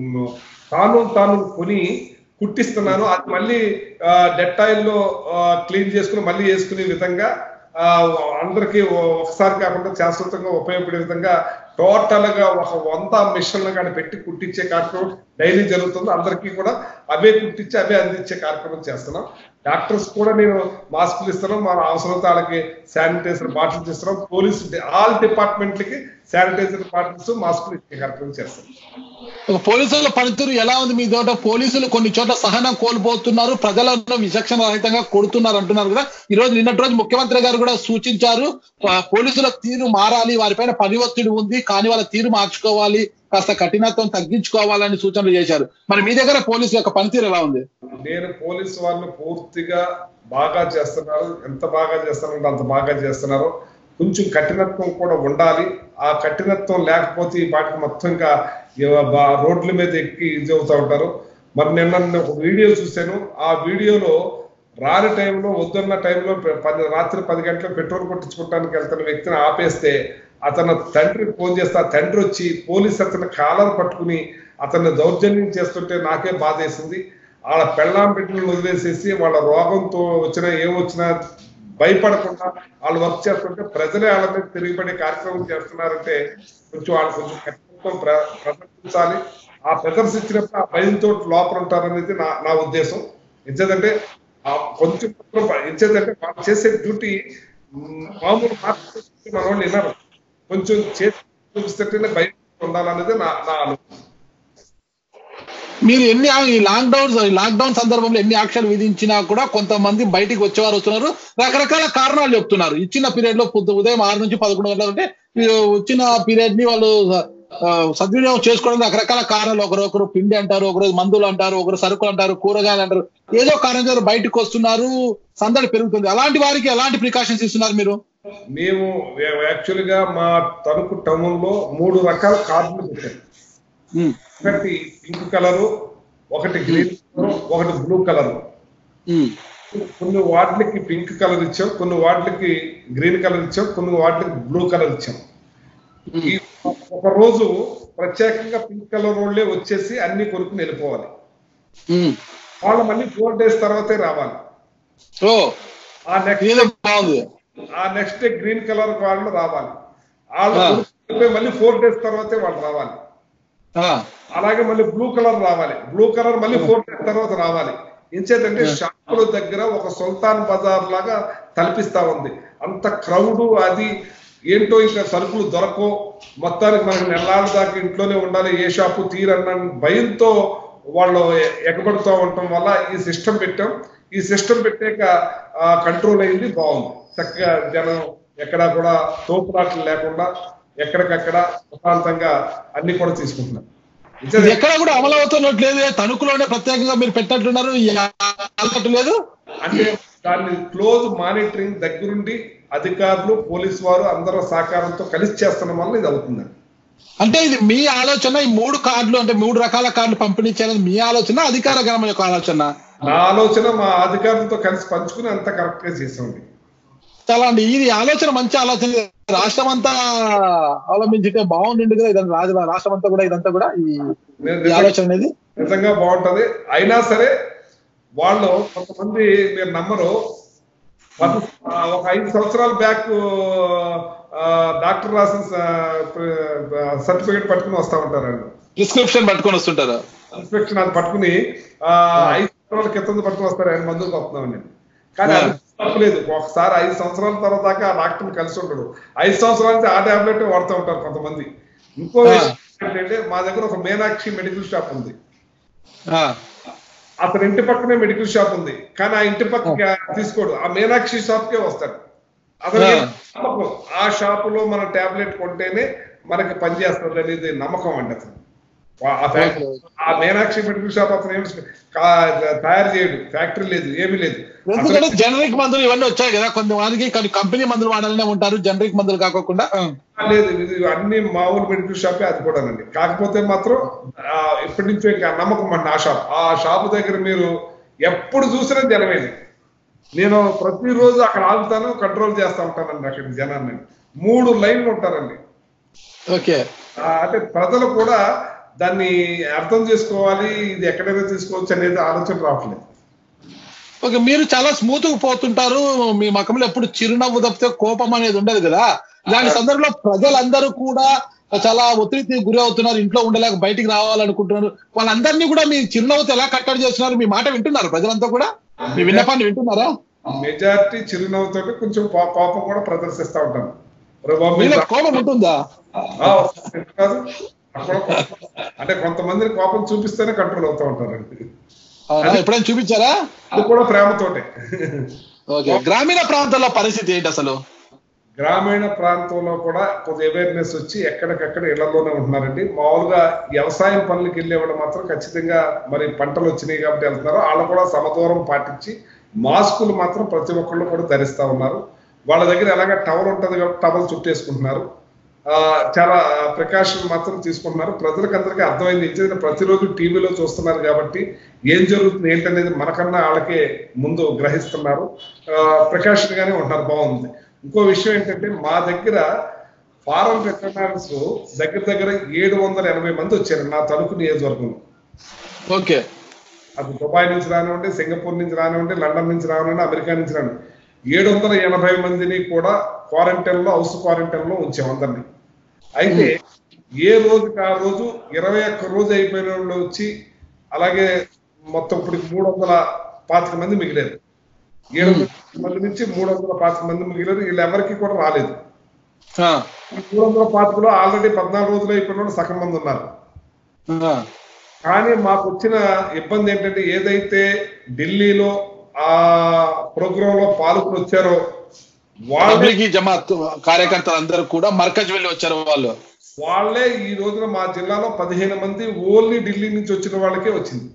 తాను తాను కొని కుట్టిస్తున్నాను అది మళ్ళీ డెట్టాయిల్ లో క్లీన్ చేసుకుని మళ్ళీ వేసుకునే విధంగా ఆ, అందరికీ ఒకసారి కాకుండా శాశ్వతంగా ఉపయోగపడే విధంగా టోటల్ గా ఒక వంద మిషన్లు కానీ పెట్టి కుట్టించే కార్యక్రమం డైలీ జరుగుతుంది అందరికీ కూడా అవే కుట్టించి అవే అందించే కార్యక్రమం చేస్తున్నాం డాక్టర్స్ కూడా నేను మాస్కులు ఇస్తున్నాం మన అవసరంతో వాళ్ళకి శానిటైజర్ బాటిల్స్ ఇస్తున్నాం పోలీస్ ఆల్ డిపార్ట్మెంట్లకి శానిటైజర్ బాటిల్స్ మాస్కులు ఇచ్చే కార్యక్రమం చేస్తాం ఒక పోలీసుల పనితీరు ఎలా ఉంది మీ చోట పోలీసులు కొన్ని చోట్ల సహనం కోల్పోతున్నారు ప్రజలను విచక్షణ రహితంగా కొడుతున్నారు అంటున్నారు కదా ఈ రోజు నిన్నటి రోజు ముఖ్యమంత్రి గారు కూడా సూచించారు ఆ, పోలీసుల తీరు మారాలి వారిపైన పని ఒత్తిడి ఉంది కానీ వాళ్ళ తీరు మార్చుకోవాలి కాస్త కఠినత్వం తగ్గించుకోవాలని సూచనలు చేశారు మరి మీ దగ్గర పోలీసుల యొక్క పనితీరు ఎలా ఉంది నేను పోలీసు వాళ్ళు పూర్తిగా బాగా చేస్తున్నారు ఎంత బాగా చేస్తున్నారో అంత బాగా చేస్తున్నారు కొంచెం కఠినత్వం కూడా ఉండాలి ఆ కఠినత్వం లేకపోతే ఈ పాటికి మొత్తం ఇంకా ఇవ- బా- రోడ్ల మీద ఎక్కి ఇది అవుతూ ఉంటారు మరి నిన్న నేను ఒక వీడియో చూశాను ఆ వీడియోలో రాని టైంలో వద్దన్న టైంలో పె- పది రాత్రి పది గంటలకు పెట్రోల్ కొట్టించుకోవడానికి వెళ్తున్న వ్యక్తిని ఆపేస్తే అతను తండ్రికి ఫోన్ చేస్తే ఆ తండ్రి వచ్చి పోలీస్ అతని కాలర్ పట్టుకుని అతన్ని దౌర్జన్యం చేస్తుంటే నాకే బాధేసింది వాళ్ళ పెళ్ళాం బిడ్డలను వదిలేసేసి వాళ్ళ రోగంతో వచ్చినా ఏం వచ్చినా భయపడకుండా వాళ్ళు వర్క్ చేస్తుంటే ప్రజలే వాళ్ళ మీద తిరిగిపడే కార్యక్రమం చేస్తున్నారంటే కొంచెం వాళ్ళు కొంచెం కఠినత్వం ప్ర ప్రదర్శించాలి ఆ ప్రదర్శించినప్పుడు ఆ భయంతో లోపల ఉంటారనేది నా నా ఉద్దేశం ఇచ్చేదంటే ఆ కొంచెం ఇచ్చేదంటే వాళ్ళు చేసే డ్యూటీ మ్, మామూలు మార్పు మన వాళ్ళు వినరు కొంచెం చేసి చూపిస్తేనే భయం ఉండాలనేది నా నా ఆలోచన మీరు ఎన్ని ఆ- ఈ లాక్డౌన్ లాక్డౌన్ సందర్భంలో ఎన్ని ఆంక్షలు విధించినా కూడా కొంతమంది బయటికి వచ్చేవారు వస్తున్నారు రకరకాల కారణాలు చెప్తున్నారు ఇచ్చిన పీరియడ్ లో పొద్దు ఉదయం ఆరు నుంచి పదకొండు గంటల అంటే ఈ వచ్చిన పీరియడ్ ని వాళ్ళు ఆ, సద్వినియోగం చేసుకోవడం రకరకాల కారణాలు ఒకరు ఒకరు పిండి అంటారు ఒకరు మందులు అంటారు ఒకరు సరుకులు అంటారు కూరగాయలు అంటారు ఏదో కారణం చేత బయటకు వస్తున్నారు సందడి పెరుగుతుంది అలాంటి వారికి ఎలాంటి ప్రికాషన్స్ ఇస్తున్నారు మీరు మేము యాక్చువల్ గా మా తణుకు టౌన్ లో మూడు రకాల కార్డులు పెట్టాం ఉమ్, ఒకటి పింక్ కలరు ఒకటి గ్రీన్ కలర్ ఒకటి బ్లూ కలర్ ఉమ్, కొన్ని వాటికి పింక్ కలర్ ఇచ్చాం కొన్ని వాటికి గ్రీన్ కలర్ ఇచ్చాం కొన్ని వాటికి బ్లూ కలర్ ఇచ్చాం ఈ ఒక రోజు ప్రత్యేకంగా పింక్ కలర్ వాళ్ళే వచ్చేసి అన్ని కొనుక్కుని వెళ్ళిపోవాలి ఉమ్. వాళ్ళు మళ్ళీ ఫోర్ డేస్ తర్వాతే రావాలి ఓ ఆ నెక్స్ట్ ఇదేదో బాగుంది ఆ నెక్స్ట్ డే గ్రీన్ కలర్ వాళ్ళు రావాలి వాళ్ళు ఆ. కొనుక్కుని మళ్ళీ ఫోర్ డేస్ తర్వాతే వాళ్ళు రావాలి ఆ, అలాగే మళ్ళీ బ్లూ కలర్ రావాలి బ్లూ కలర్ మళ్ళీ ఫోర్ డేస్ తర్వాత రావాలి ఎంచేతంటే షాపుల దగ్గర ఒక సుల్తాన్ బజార్ లాగా తలపిస్తా ఉంది అంత క్రౌడ్ అది ఏంటో ఇంకా సరుకులు దొరకవు మొత్తానికి మనకి నెలల దాకా ఇంట్లోనే ఉండాలి ఏ షాపు తీరన్న భయంతో వాళ్ళు ఎ- ఎగబడుతూ ఉండటం వల్ల ఈ సిస్టమ్ పెట్టాం ఈ సిస్టమ్ పెట్టాక కంట్రోల్ అయింది బాగుంది చక్కగా జనం ఎక్కడా కూడా తోపులాట్లు లేకుండా ఎక్కడికక్కడ ప్రశాంతంగా అన్ని కూడా తీసుకుంటున్నారు ఇది ఇచ్చే- ఎక్కడ కూడా అమలు అవుతున్నట్లేదు తణుకులోనే ప్రత్యేకంగా మీరు పెట్టినట్టున్నారు అలవాటు లేదు అంటే దాన్ని క్లోజ్ మానిటరింగ్ దగ్గరుండి అధికారులు పోలీసు వారు అందరూ సహకారంతో కలిసి చేస్తున్న వల్ల ఇది అవుతుందండి అంటే ఇది మీ ఆలోచన ఈ మూడు కార్డులు అంటే మూడు రకాల కార్డులు పంపిణీ చేయాలని మీ ఆలోచన అధికార గ్రామం యొక్క ఆలోచన నా ఆలోచన మా అధికారులతో కలిసి పంచుకుని అంత కరెక్ట్ గా చేసామండి చాలా అండి ఇది ఆలోచన మంచి ఆలోచన రాష్ట్రం అంతా అవలంబించితే బాగుండింది కదా ఇదంతా రాజు రాష్ట్రం అంతా కూడా ఇదంతా కూడా ఈ నేను ఈ ఆలోచన అనేది నిజంగా బాగుంటది అయినా సరే వాళ్ళు కొంతమంది మీరు నమ్మరు పది ఆ, ఒక ఐదు సంవత్సరాల బ్యాక్ డాక్టర్ రాసిన సర్టిఫికేట్ పట్టుకుని వస్తా ఉంటారండి ప్రిస్క్రిప్షన్ పట్టుకొని వస్తుంటారు ఇన్స్పెక్షన్ అది పట్టుకుని ఆ, ఐదు సంవత్సరాల క్రితం పట్టుకుని వస్తారు ఆయన మందులు వస్తున్నాం నేను కానీ అది తప్పలేదు ఒకసారి ఐదు సంవత్సరాల తర్వాత దాకా ఆ డాక్టర్ని కలిసి ఉంటాడు ఐదు సంవత్సరాల నుంచి ఆ టాబ్లెట్ వాడుతూ ఉంటారు కొంతమంది ఇంకో ఆ. విషయం ఏంటంటే మా దగ్గర ఒక మీనాక్షి మెడికల్ షాప్ ఉంది ఆ, అతని ఇంటి పక్కనే మెడికల్ షాప్ ఉంది కానీ ఆ ఇంటి పక్కకి తీసుకోడు ఆ మీనాక్షి షాప్ కే వస్తాడు అతనికి ఆ. నమ్మకం ఆ షాపులో మన టాబ్లెట్ కొంటేనే మనకి పనిచేస్తుంది అనేది నమ్మకం అండి అతను వా- ఆ ఫ్యాక్టరీ ఆ మీనాక్షి మెడికల్ షాప్ అతను ఏమి కా- తయారు చేయడు ఫ్యాక్టరీ లేదు ఏమీ లేదు ఎందుకంటే జనరిక్ మందులు ఇవన్నీ వచ్చాయి కదా కొంతమందికి కొన్ని కంపెనీ మందులు వాడాలనే ఉంటారు జనరిక్ మందులు కాకుండా ఆ, లేదు ఇది అన్ని మామూలు మెడికల్ షాపే అది కూడానండి కాకపోతే మాత్రం ఆ, ఇప్పటి నుంచో ఇంకా నమ్మకం అండి ఆ షాప్ ఆ షాప్ దగ్గర మీరు ఎప్పుడు చూసినా జనమేది నేను ప్రతిరోజు అక్కడ ఆగుతాను కంట్రోల్ చేస్తా ఉంటానండి అక్కడ జనాన్ని మూడు లైన్లు ఉంటారండి ఓకే ఆ, అంటే ప్రజలు కూడా దాన్ని అర్థం చేసుకోవాలి ఇది ఎక్కడైనా తీసుకోవచ్చు అనేది ఆలోచన రావట్లేదు ఓకే మీరు చాలా స్మూత్ గా పోతుంటారు మీ మకంలో ఎప్పుడు చిరునవ్వు తప్పితే కోపం అనేది ఉండదు కదా ఇలాంటి సందర్భంలో ప్రజలందరూ కూడా చాలా ఒత్తిడికి గురి అవుతున్నారు ఇంట్లో ఉండలేక బయటికి రావాలనుకుంటున్నారు వాళ్ళందరినీ కూడా మీ చిరునవ్వుతో ఎలా కట్టడి చేస్తున్నారు మీ మాట వింటున్నారు ప్రజలంతా కూడా మీ విన్నపాన్ని వింటున్నారా మెజారిటీ చిరునవ్వుతోటి కొంచెం కో- కోపం కూడా ప్రదర్శిస్తా ఉంటాను ఒరే బాబు, మీరు వీళ్ళకి కోపం ఉంటుందా ఆ, ఎందుకు కాదు అక్కడ కోపం. అంటే కొంతమందిని కోపం చూపిస్తేనే కంట్రోల్ అవుతా ఉంటారండి అవునా? ఎప్పుడైనా చూపించారా అది కూడా ప్రేమతోటే ఓకే గ్రామీణ ప్రాంతాల్లో పరిస్థితి ఏంటి అసలు గ్రామీణ ప్రాంతంలో కూడా కొద్ది అవేర్నెస్ వచ్చి ఎక్కడికక్కడ ఇళ్లలోనే ఉంటున్నారండి మామూలుగా వ్యవసాయం పనులకు వెళ్ళేవాడు మాత్రం ఖచ్చితంగా మరి పంటలు వచ్చినాయి కాబట్టి వెళ్తున్నారు వాళ్ళు కూడా సమదూరం పాటించి మాస్కులు మాత్రం ప్రతి ఒక్కళ్ళు కూడా ధరిస్తా ఉన్నారు వాళ్ళ దగ్గర ఎలాగ టవల్ ఉంటుంది కాబట్టి టవల్ చుట్టేసుకుంటున్నారు ఆ, చాలా ప్రికాషన్ మాత్రం తీసుకుంటున్నారు ప్రజలకు అందరికీ అర్థమైంది ఎందుకంటే ప్రతిరోజు టీవీలో చూస్తున్నారు కాబట్టి ఏం జరుగుతుంది ఏంటనేది మనకన్నా వాళ్ళకే ముందు గ్రహిస్తున్నారు ప్రికాషన్ గానే ఉంటున్నారు బాగుంది ఇంకో విషయం ఏంటంటే మా దగ్గర ఫారం వెటర్నరీస్ దగ్గర దగ్గర ఏడు వందల ఎనభై మంది వచ్చారు నా తణుకు నియోజకవర్గంలో ఓకే అది దుబాయ్ నుంచి రానివ్వండి సింగపూర్ నుంచి రానివ్వండి లండన్ నుంచి రానివ్వండి అమెరికా నుంచి రానివ్వండి ఏడు వందల ఎనభై మందిని కూడా క్వారంటైన్ లో హౌస్ క్వారంటైన్ లో ఉంచాం అందరినీ అయితే ఏ రోజుకి ఆ రోజు ఇరవై ఒక్క రోజు అయిపోయిన వాళ్ళు వచ్చి అలాగే మొత్తం ఇప్పుడు మూడు వందల పాతిక మంది మిగిలారు ఏడు వందల మంది నుంచి మూడు వందల పాతిక మంది మిగిలారు వీళ్ళు ఎవరికి కూడా రాలేదు ఆ, ఈ మూడు వందల పాతికలో ఆల్రెడీ పద్నాలుగు రోజులు అయిపోయిన వాళ్ళు సగం మంది ఉన్నారు ఆ, కానీ మాకు వచ్చిన ఇబ్బంది ఏంటంటే ఏదైతే ఢిల్లీలో ఆ ప్రోగ్రామ్ లో పాల్గొని వచ్చారో వాళ్ళే తబ్లిగీ జమాత్ కార్యకర్తలు అందరూ కూడా మర్కజ్ వెళ్ళి వచ్చారు వాళ్ళు వాళ్ళే ఈ రోజున మా జిల్లాలో పదిహేను మంది ఓన్లీ ఢిల్లీ నుంచి వచ్చిన వాళ్ళకే వచ్చింది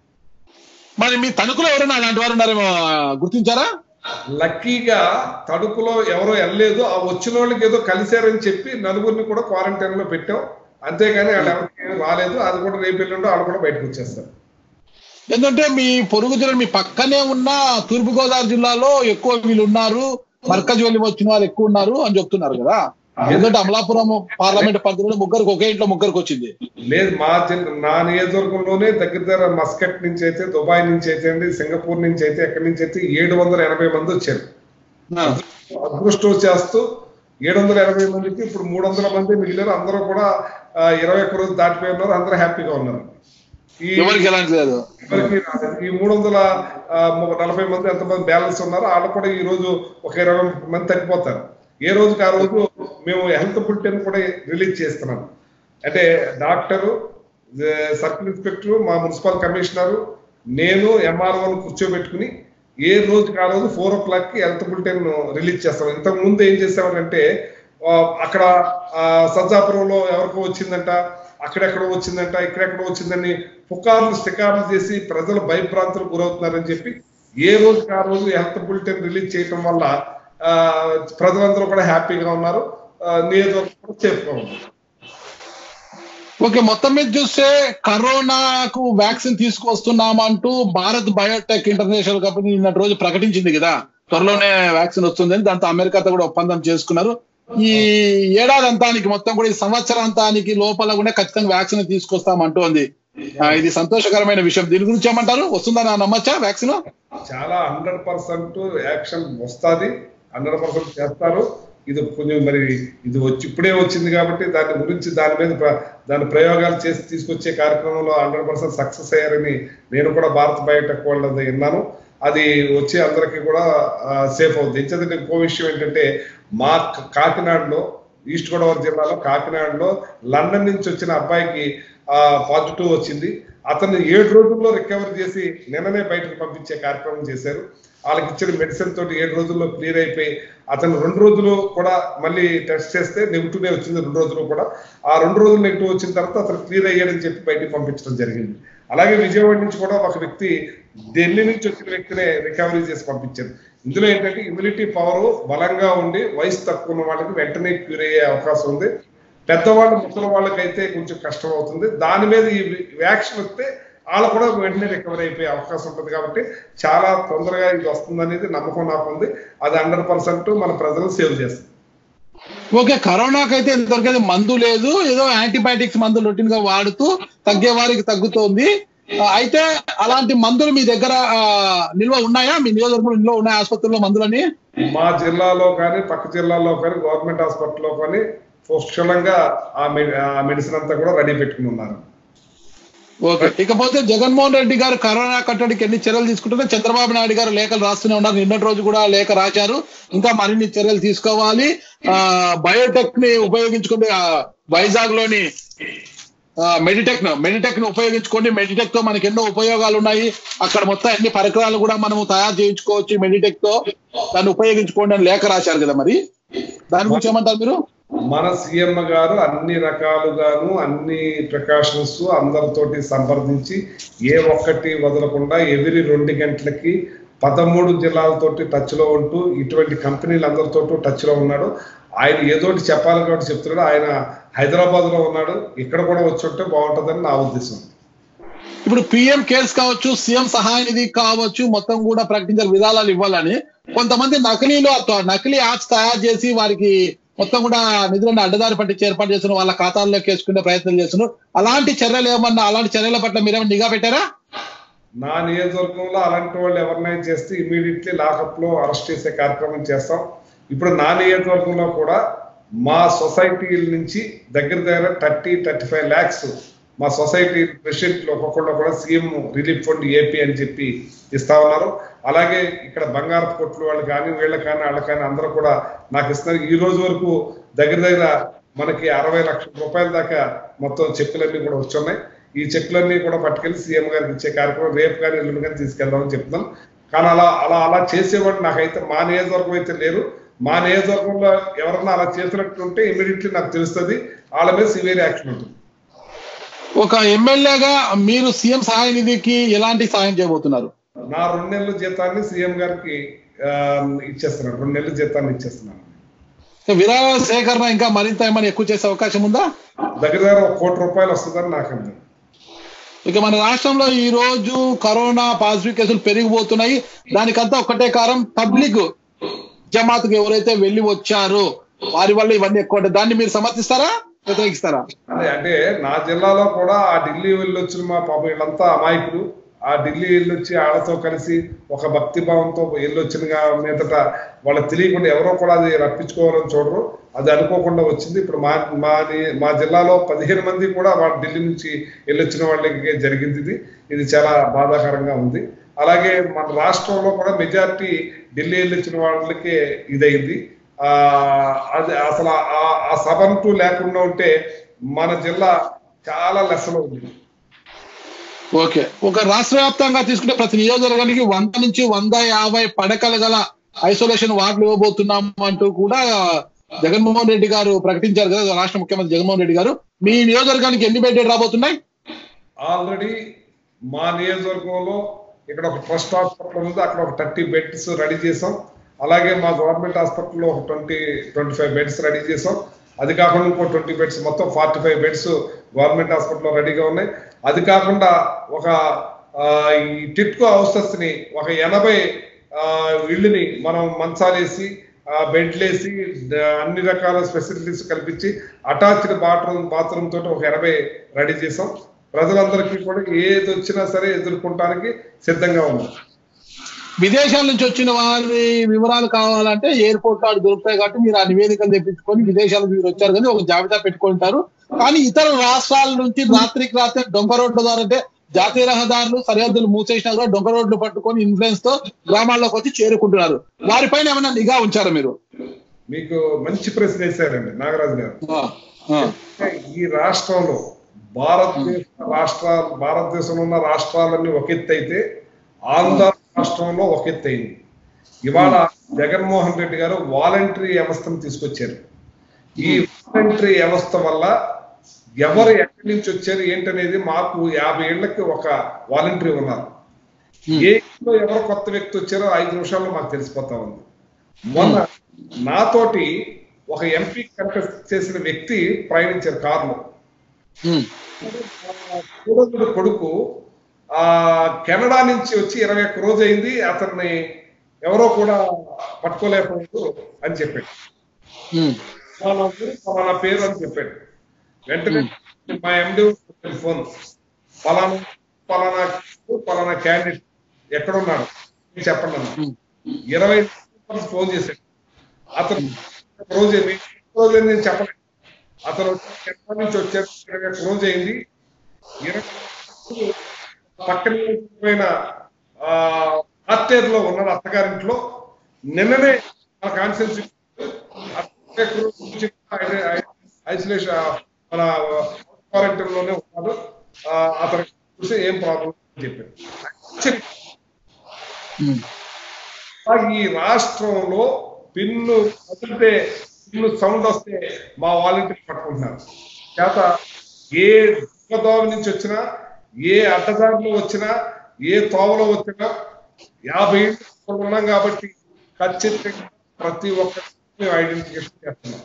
మరి మీ తణుకులో ఎవరైనా అలాంటి వారు ఉన్నారేమో గుర్తించారా లక్కీగా తడుపులో ఎవరో వెళ్ళలేదు ఆ వచ్చిన వాళ్ళకి ఏదో కలిశారని చెప్పి నలుగురిని కూడా క్వారంటైన్ లో పెట్టాం అంతేగాని వాళ్ళు ఎవరికి ఏమీ రాలేదు అది కూడా రేపు ఎల్లుండో వాళ్ళు కూడా బయటకు వచ్చేస్తారు ఎందుకంటే మీ పొరుగు జిల్లా మీ పక్కనే ఉన్న తూర్పు గోదావరి జిల్లాలో ఎక్కువ వీళ్ళు ఉన్నారు మర్కజ్ వెళ్ళి వచ్చిన వాళ్ళు ఎక్కువ ఉన్నారు అని చెప్తున్నారు కదా ఎందుకంటే అమలాపురం పార్లమెంట్ పరిధిలో ముగ్గురికి ఒకే ఇంట్లో ముగ్గురికి వచ్చింది లేదు మా జిల్లా నా నియోజకవర్గంలోనే దగ్గర దగ్గర మస్కట్ నుంచి అయితే దుబాయ్ నుంచి అయితే అండి సింగపూర్ నుంచి అయితే ఎక్కడి నుంచి అయితే ఏడు వందల ఎనభై మంది వచ్చారు ఆ, అదృష్టం చేస్తూ ఏడు వందల ఎనభై మందికి ఇప్పుడు మూడు వందల మంది మిగిలిన అందరూ కూడా ఆ, ఇరవై ఒక్క రోజు దాటిపోయి ఉన్నారు అందరూ హ్యాపీగా ఉన్నారు ఈ ఎవరికి ఎలాంటి లేదు ఎవరికి రాలేదు. ఈ మూడు వందల ఆ, ము- నలభై మంది ఎంతమంది బ్యాలెన్స్ ఉన్నారు వాళ్ళు కూడా ఈ రోజు ఒక ఇరవై మంది తగ్గిపోతారు ఏ రోజుకి ఆ రోజు మేము హెల్త్ బులెటిన్ కూడా రిలీజ్ చేస్తున్నాం అంటే డాక్టరు సర్కిల్ ఇన్స్పెక్టర్ మా మున్సిపల్ కమిషనర్ నేను ఎంఆర్ఓను కూర్చోబెట్టుకుని ఏ రోజుకి ఆ రోజు ఫోర్ ఓ క్లాక్ కి హెల్త్ బులెటిన్ రిలీజ్ చేస్తాం ఇంతకు ముందు ఏం చేసామంటే ఆ, అక్కడ ఆ, సజ్జాపురంలో ఎవరికో వచ్చిందంట అక్కడెక్కడో వచ్చిందంట ఇక్కడెక్కడో వచ్చిందని పుకార్లు స్టికార్లు చేసి ప్రజలు భయభ్రాంతులు గురవుతున్నారని చెప్పి ఏ రోజుకి ఆ రోజు హెల్త్ బులెటిన్ రిలీజ్ చేయటం వల్ల ఆ, ప్రజలందరూ కూడా హ్యాపీగా ఉన్నారు ఆ, నియోజకవర్గం కూడా సేఫ్గా ఉంది ఓకే మొత్తం మీద చూస్తే కరోనాకు వ్యాక్సిన్ తీసుకొస్తున్నామంటూ భారత్ బయోటెక్ ఇంటర్నేషనల్ కంపెనీ నిన్నటి రోజు ప్రకటించింది కదా త్వరలోనే వ్యాక్సిన్ వస్తుందని దాంతో అమెరికాతో కూడా ఒప్పందం చేసుకున్నారు ఈ ఏడాది అంతానికి మొత్తం కూడా ఈ సంవత్సరాంతానికి లోపల కూడా ఖచ్చితంగా వ్యాక్సిన్ తీసుకొస్తామంటోంది ఆ, ఇది సంతోషకరమైన విషయం దీని గురించి ఏమంటారు వస్తుందని నమ్మచ్చా వ్యాక్సిన్ చాలా హండ్రెడ్ పర్సెంట్ యాక్షన్ వస్తుంది హండ్రెడ్ పర్సెంట్ చేస్తారు ఇది కొంచెం మరి ఇది వచ్చి ఇప్పుడే వచ్చింది కాబట్టి దాని గురించి దాని మీద ప్ర- దాని ప్రయోగాలు చేసి తీసుకొచ్చే కార్యక్రమంలో హండ్రెడ్ పర్సెంట్ సక్సెస్ అయ్యారని నేను కూడా భారత్ బయోటెక్ వాళ్ళది విన్నాను అది వచ్చి అందరికీ కూడా సేఫ్ అవుతుంది ఎందుకంటే ఇంకో విషయం ఏంటంటే మా క- కాకినాడలో ఈస్ట్ గోదావరి జిల్లాలో కాకినాడలో లండన్ నుంచి వచ్చిన అబ్బాయికి పాజిటివ్ వచ్చింది అతన్ని ఏడు రోజుల్లో రికవర్ చేసి నిన్ననే బయటకు పంపించే కార్యక్రమం చేశారు వాళ్ళకి ఇచ్చిన మెడిసిన్ తోటి ఏడు రోజుల్లో క్లియర్ అయిపోయి అతను రెండు రోజులు కూడా మళ్ళీ టెస్ట్ చేస్తే నెగిటివ్ వచ్చింది రెండు రోజులు కూడా ఆ రెండు రోజులు నెగిటివ్ వచ్చిన తర్వాత అతను క్లియర్ అయ్యాడని చెప్పి బయటకు పంపించడం జరిగింది అలాగే విజయవాడ నుంచి కూడా ఒక వ్యక్తి ఢిల్లీ నుంచి వచ్చిన వ్యక్తినే రికవరీ చేసి పంపించారు ఇందులో ఏంటంటే ఇమ్యూనిటీ పవర్ బలంగా ఉండి వయసు తక్కువ ఉన్న వాళ్ళకి వెంటనే క్యూర్ అయ్యే అవకాశం ఉంది పెద్దవాళ్ళు ముసలి వాళ్ళకైతే కొంచెం కష్టం అవుతుంది దాని మీద ఈ వ్యాక్సిన్ వస్తే వాళ్ళు కూడా వెంటనే రికవర్ అయిపోయే అవకాశం ఉంటుంది కాబట్టి చాలా తొందరగా ఇది వస్తుంది అనేది నమ్మకం నాకు ఉంది అది హండ్రెడ్ పర్సెంట్ మన ప్రజలు సేవ్ చేస్తుంది ఓకే కరోనాకైతే ఇంతవరకు మందు లేదు ఏదో యాంటీబయాటిక్స్ మందులు రొటీన్ గా వాడుతూ తగ్గే వారికి తగ్గుతోంది ఆ, అయితే అలాంటి మందులు మీ దగ్గర ఆ, నిల్వ ఉన్నాయా మీ నియోజకవర్గంలో నిల్వ ఉన్నాయా ఆసుపత్రుల్లో మందులని మా జిల్లాలో కానీ పక్క జిల్లాలో కానీ గవర్నమెంట్ హాస్పిటల్లో కానీ పుష్కలంగా ఆ మె- ఆ మెడిసిన్ అంతా కూడా రెడీ పెట్టుకుని ఉన్నారు ఓకే ఇకపోతే జగన్మోహన్ రెడ్డి గారు కరోనా కట్టడికి ఎన్ని చర్యలు తీసుకుంటున్నా చంద్రబాబు నాయుడు గారు లేఖలు రాస్తూనే ఉన్నారు నిన్నటి రోజు కూడా లేఖ రాశారు ఇంకా మరిన్ని చర్యలు తీసుకోవాలి ఆ బయోటెక్ ని ఉపయోగించుకుని ఆ, వైజాగ్ లోని మెడిటెక్ మెడిటెక్ ని ఉపయోగించుకోండి మెడిటెక్ తో మనకి ఎన్నో ఉపయోగాలు ఉన్నాయి అక్కడ మొత్తం అన్ని పరికరాలు కూడా మనము తయారు చేయించుకోవచ్చు మెడిటెక్ తో దాన్ని ఉపయోగించుకోండి అని లేఖ రాశారు కదా మరి దాని గురించి ఏమంటారు మీరు మన సీఎం గారు అన్ని రకాలుగాను అన్ని ప్రికాషన్స్ అందరితోటి సంప్రదించి ఏ ఒక్కటి వదలకుండా ఎవ్రీ రెండు గంటలకి పదమూడు జిల్లాలతోటి టచ్ లో ఉంటూ ఇటువంటి కంపెనీలు అందరితో టచ్ లో ఉన్నాడు ఆయన ఏదోటి చెప్పాలి కాబట్టి చెప్తున్నాడు ఆయన హైదరాబాద్ లో ఉన్నాడు ఇక్కడ కూడా వచ్చి ఉంటే బాగుంటుందని నా ఉద్దేశం ఇప్పుడు పిఎం కేర్స్ కావచ్చు సీఎం సహాయ నిధి కావచ్చు మొత్తం కూడా ప్రకటించిన విధానాలు ఇవ్వాలని కొంతమంది నకిలీలు అత- నకిలీ యాప్స్ తయారు చేసి వారికి మొత్తం కూడా నిధులను అడ్డదారి పట్టించి ఏర్పాటు చేస్తున్నారు వాళ్ళ ఖాతాల్లోకి వేసుకునే ప్రయత్నం చేస్తున్నారు అలాంటి చర్యలు ఏమన్నా అలాంటి చర్యల పట్ల మీరేమన్నా నిఘా పెట్టారా నా నియోజకవర్గంలో అలాంటి వాళ్ళు ఎవరినైనా చేస్తే ఇమీడియట్లీ లాకప్ లో అరెస్ట్ చేసే కార్యక్రమం చేస్తాం ఇప్పుడు నా నియోజకవర్గంలో కూడా మా సొసైటీల నుంచి దగ్గర దగ్గర థర్టీ థర్టీ ఫైవ్ ల్యాక్స్ మా సొసైటీ ప్రెసిడెంట్లు ఒక్కొక్కళ్ళు కూడా సీఎం రిలీఫ్ ఫండ్ ఏపీ అని చెప్పి ఇస్తా ఉన్నారు అలాగే ఇక్కడ బంగారు కొట్లు వాళ్ళు కానీ వీళ్ళ కానీ వాళ్ళ కానీ అందరూ కూడా నాకు ఇస్తున్నారు ఈ రోజు వరకు దగ్గర దగ్గర మనకి అరవై లక్షల రూపాయల దాకా మొత్తం చెక్కులన్నీ కూడా వచ్చున్నాయి ఈ చెక్కులన్నీ కూడా పట్టుకెళ్ళి సీఎం గారికి ఇచ్చే కార్యక్రమం రేపు కానీ ఎల్లుండి కానీ తీసుకెళ్దామని చెప్తున్నాం కానీ అలా అలా అలా చేసేవాడు నాకైతే మా నియోజకవర్గం అయితే లేరు మా నియోజకవర్గంలో ఎవరన్నా అలా చేసినట్టు ఉంటే ఇమీడియట్లీ నాకు తెలుస్తుంది వాళ్ళ మీద సివియర్ యాక్షన్ ఉంటుంది ఒక ఎమ్మెల్యేగా మీరు సీఎం సహాయ నిధికి ఎలాంటి సాయం చేయబోతున్నారు నా రెండు నెలల జీతాన్ని సీఎం గారికి ఆ, ఇచ్చేస్తున్నాను రెండు నెలల జీతాన్ని ఇచ్చేస్తున్నాను విరాళ సేకరణ ఇంకా మరింత ఏమైనా ఎక్కువ చేసే అవకాశం ఉందా దగ్గర దగ్గర ఒక కోటి రూపాయలు వస్తుందని నాకు అంది ఇక మన రాష్ట్రంలో ఈ రోజు కరోనా పాజిటివ్ కేసులు పెరిగిపోతున్నాయి దానికంతా ఒకటే కారణం పబ్లిక్ జమాత్కు ఎవరైతే వెళ్ళి వచ్చారో వారి వల్ల ఇవన్నీ ఎక్కువ ఉంటాయి. దాన్ని మీరు సమర్థిస్తారా వ్యతిరేకిస్తారా అదే అంటే నా జిల్లాలో కూడా ఆ ఢిల్లీ వెళ్ళొచ్చిన మా పాప వీళ్ళంతా అమాయకులు ఆ ఢిల్లీ వెళ్ళొచ్చి వాళ్ళతో కలిసి ఒక భక్తి భావంతో వెళ్ళొచ్చిన మీదట వాళ్ళకి తెలియకుండా ఎవరో కూడా అది రప్పించుకోవాలని చూడరు అది అనుకోకుండా వచ్చింది ఇప్పుడు మా మాది మా జిల్లాలో పదిహేను మంది కూడా వాళ్ళ ఢిల్లీ నుంచి వెళ్ళొచ్చిన వాళ్ళకి జరిగింది ఇది ఇది చాలా బాధాకరంగా ఉంది అలాగే మన రాష్ట్రంలో కూడా మెజారిటీ ఢిల్లీ వెళ్ళొచ్చిన వాళ్ళకి ఇదైంది ఆ అది అసలు ఆ- ఆ సభంటూ లేకుండా ఉంటే మన జిల్లా చాలా లెసలో ఉంది ఓకే ఒక రాష్ట్ర వ్యాప్తంగా తీసుకుంటే ప్రతి నియోజకవర్గానికి వంద నుంచి వంద యాభై పడకలు గల ఐసోలేషన్ వార్డులు ఇవ్వబోతున్నాం అంటూ కూడా జగన్మోహన్ రెడ్డి గారు ప్రకటించారు కదా రాష్ట్ర ముఖ్యమంత్రి జగన్మోహన్ రెడ్డి గారు మీ నియోజకవర్గానికి ఎన్ని బెడ్డెడ్ రాబోతున్నాయి ఆల్రెడీ మా నియోజకవర్గంలో ఇక్కడ ఒక ట్రస్ట్ హాస్పిటల్ ఉంది అక్కడ ఒక థర్టీ బెడ్స్ రెడీ చేసాం అలాగే మా గవర్నమెంట్ హాస్పిటల్లో ఒక twenty twenty five beds ready చేసాం అది కాకుండా ఇంకో ట్వంటీ బెడ్స్ మొత్తం ఫార్టీ ఫైవ్ బెడ్స్ గవర్నమెంట్ హాస్పిటల్లో రెడీగా ఉన్నాయి అది కాకుండా ఒక ఆ, ఈ టిట్కో హౌసెస్ ని ఒక ఎనభై ఆ, ఇళ్ళని మనం మంచాలేసి బెడ్లు వేసి అన్ని రకాల ఫెసిలిటీస్ కల్పించి అటాచ్డ్ బాత్రూమ్ బాత్రూమ్ తోటి ఒక ఎనభై రెడీ చేసాం ప్రజలందరికీ కూడా ఏది వచ్చినా సరే ఎదుర్కొంటానికి సిద్ధంగా ఉంది విదేశాల నుంచి వచ్చిన వారి వివరాలు కావాలంటే ఎయిర్పోర్ట్ కార్డు దొరుకుతాయి కాబట్టి మీరు ఆ నివేదికలు తెప్పించుకొని విదేశాలకు మీరు వచ్చారు కానీ ఒక జాబితా పెట్టుకుంటారు కానీ ఇతర రాష్ట్రాల నుంచి రాత్రికి రాత్రి డొంక రోడ్ల ద్వారా అంటే జాతీయ రహదారులు సరిహద్దులు మూసేసినా కూడా డొంక రోడ్లు పట్టుకొని ఇన్ఫ్లుయెన్స్ తో గ్రామాల్లోకి వచ్చి చేరుకుంటున్నారు వారిపైన ఏమైనా నిఘా ఉంచారా మీరు మీకు మంచి ప్రశ్న వేశారండి నాగరాజు గారు ఆ, ఆ, ఈ రాష్ట్రంలో భారతదేశ రాష్ట్రాలు భారతదేశంలో ఉన్న రాష్ట్రాలన్నీ ఒక ఎత్తు అయితే ఆంధ్ర రాష్ట్రంలో ఒక ఎత్తు అయింది ఇవాళ జగన్మోహన్ రెడ్డి గారు వాలంటరీ వ్యవస్థను తీసుకొచ్చారు ఈ వాలంటరీ వ్యవస్థ వల్ల ఎవరు ఎక్కడి నుంచి వచ్చారు ఏంటనేది మాకు యాభై ఏళ్లకి ఒక వాలంటరీ ఉన్నారు ఏ ఇంట్లో ఎవరు కొత్త వ్యక్తి వచ్చారో ఐదు నిమిషాల్లో మాకు తెలిసిపోతా ఉంది మొన్న నాతోటి ఒక ఎంపీ కంటెస్ట్ చేసిన వ్యక్తి ప్రయాణించారు కారులో ఉమ్, కూడదుడు కొడుకు ఆ కెనడా నుంచి వచ్చి ఇరవై ఒక్క రోజు అయింది అతన్ని ఎవరో కూడా పట్టుకోలేకపోయారు అని చెప్పాడు ఉమ్, ఫలానా ఊరు ఫలానా పేరు అని చెప్పాడు వెంటనే మా ఎండి ఫోన్ ఫలానా ఫలానా ఫలానా క్యాండిడేట్ ఎక్కడున్నాడు మీరు చెప్పండి అన్న ఉమ్, ఇరవై నిమిషాలు ఫోన్ చేశాడు అతను ఒక రోజు ఏమి, ఒక రోజు ఏమి నేను చెప్పలేదు అతను ఎక్కడి నుంచి వచ్చాడు ఇక్కడ క్లోజ్ అయింది ఇరవై పక్కన పోయిన ఆర్టేర్ లో ఉన్నారు అత్తగారింట్లో నిన్ననే మన కాన్సెన్స్ ఐసోలేషన్ మన క్వారంటైన్ లోనే ఉన్నారు ఆ, అతనికి చూస్తే ఏం ప్రాబ్లం అని చెప్పారు Actually, ఉమ్. ఈ రాష్ట్రంలో పిన్ను కదిలితే పిన్ను సౌండ్ వస్తే మా వాలంటీర్ పట్టుకుంటున్నారు చేత ఏ దిగ్గదోవ నుంచి వచ్చినా ఏ అడ్డదారిలో వచ్చినా ఏ తోవలో వచ్చినా యాభై ఏళ్ళు ఉన్నాం కాబట్టి ఖచ్చితంగా ప్రతి ఒక్కరిని ఐడెంటిఫికేషన్ చేస్తున్నాం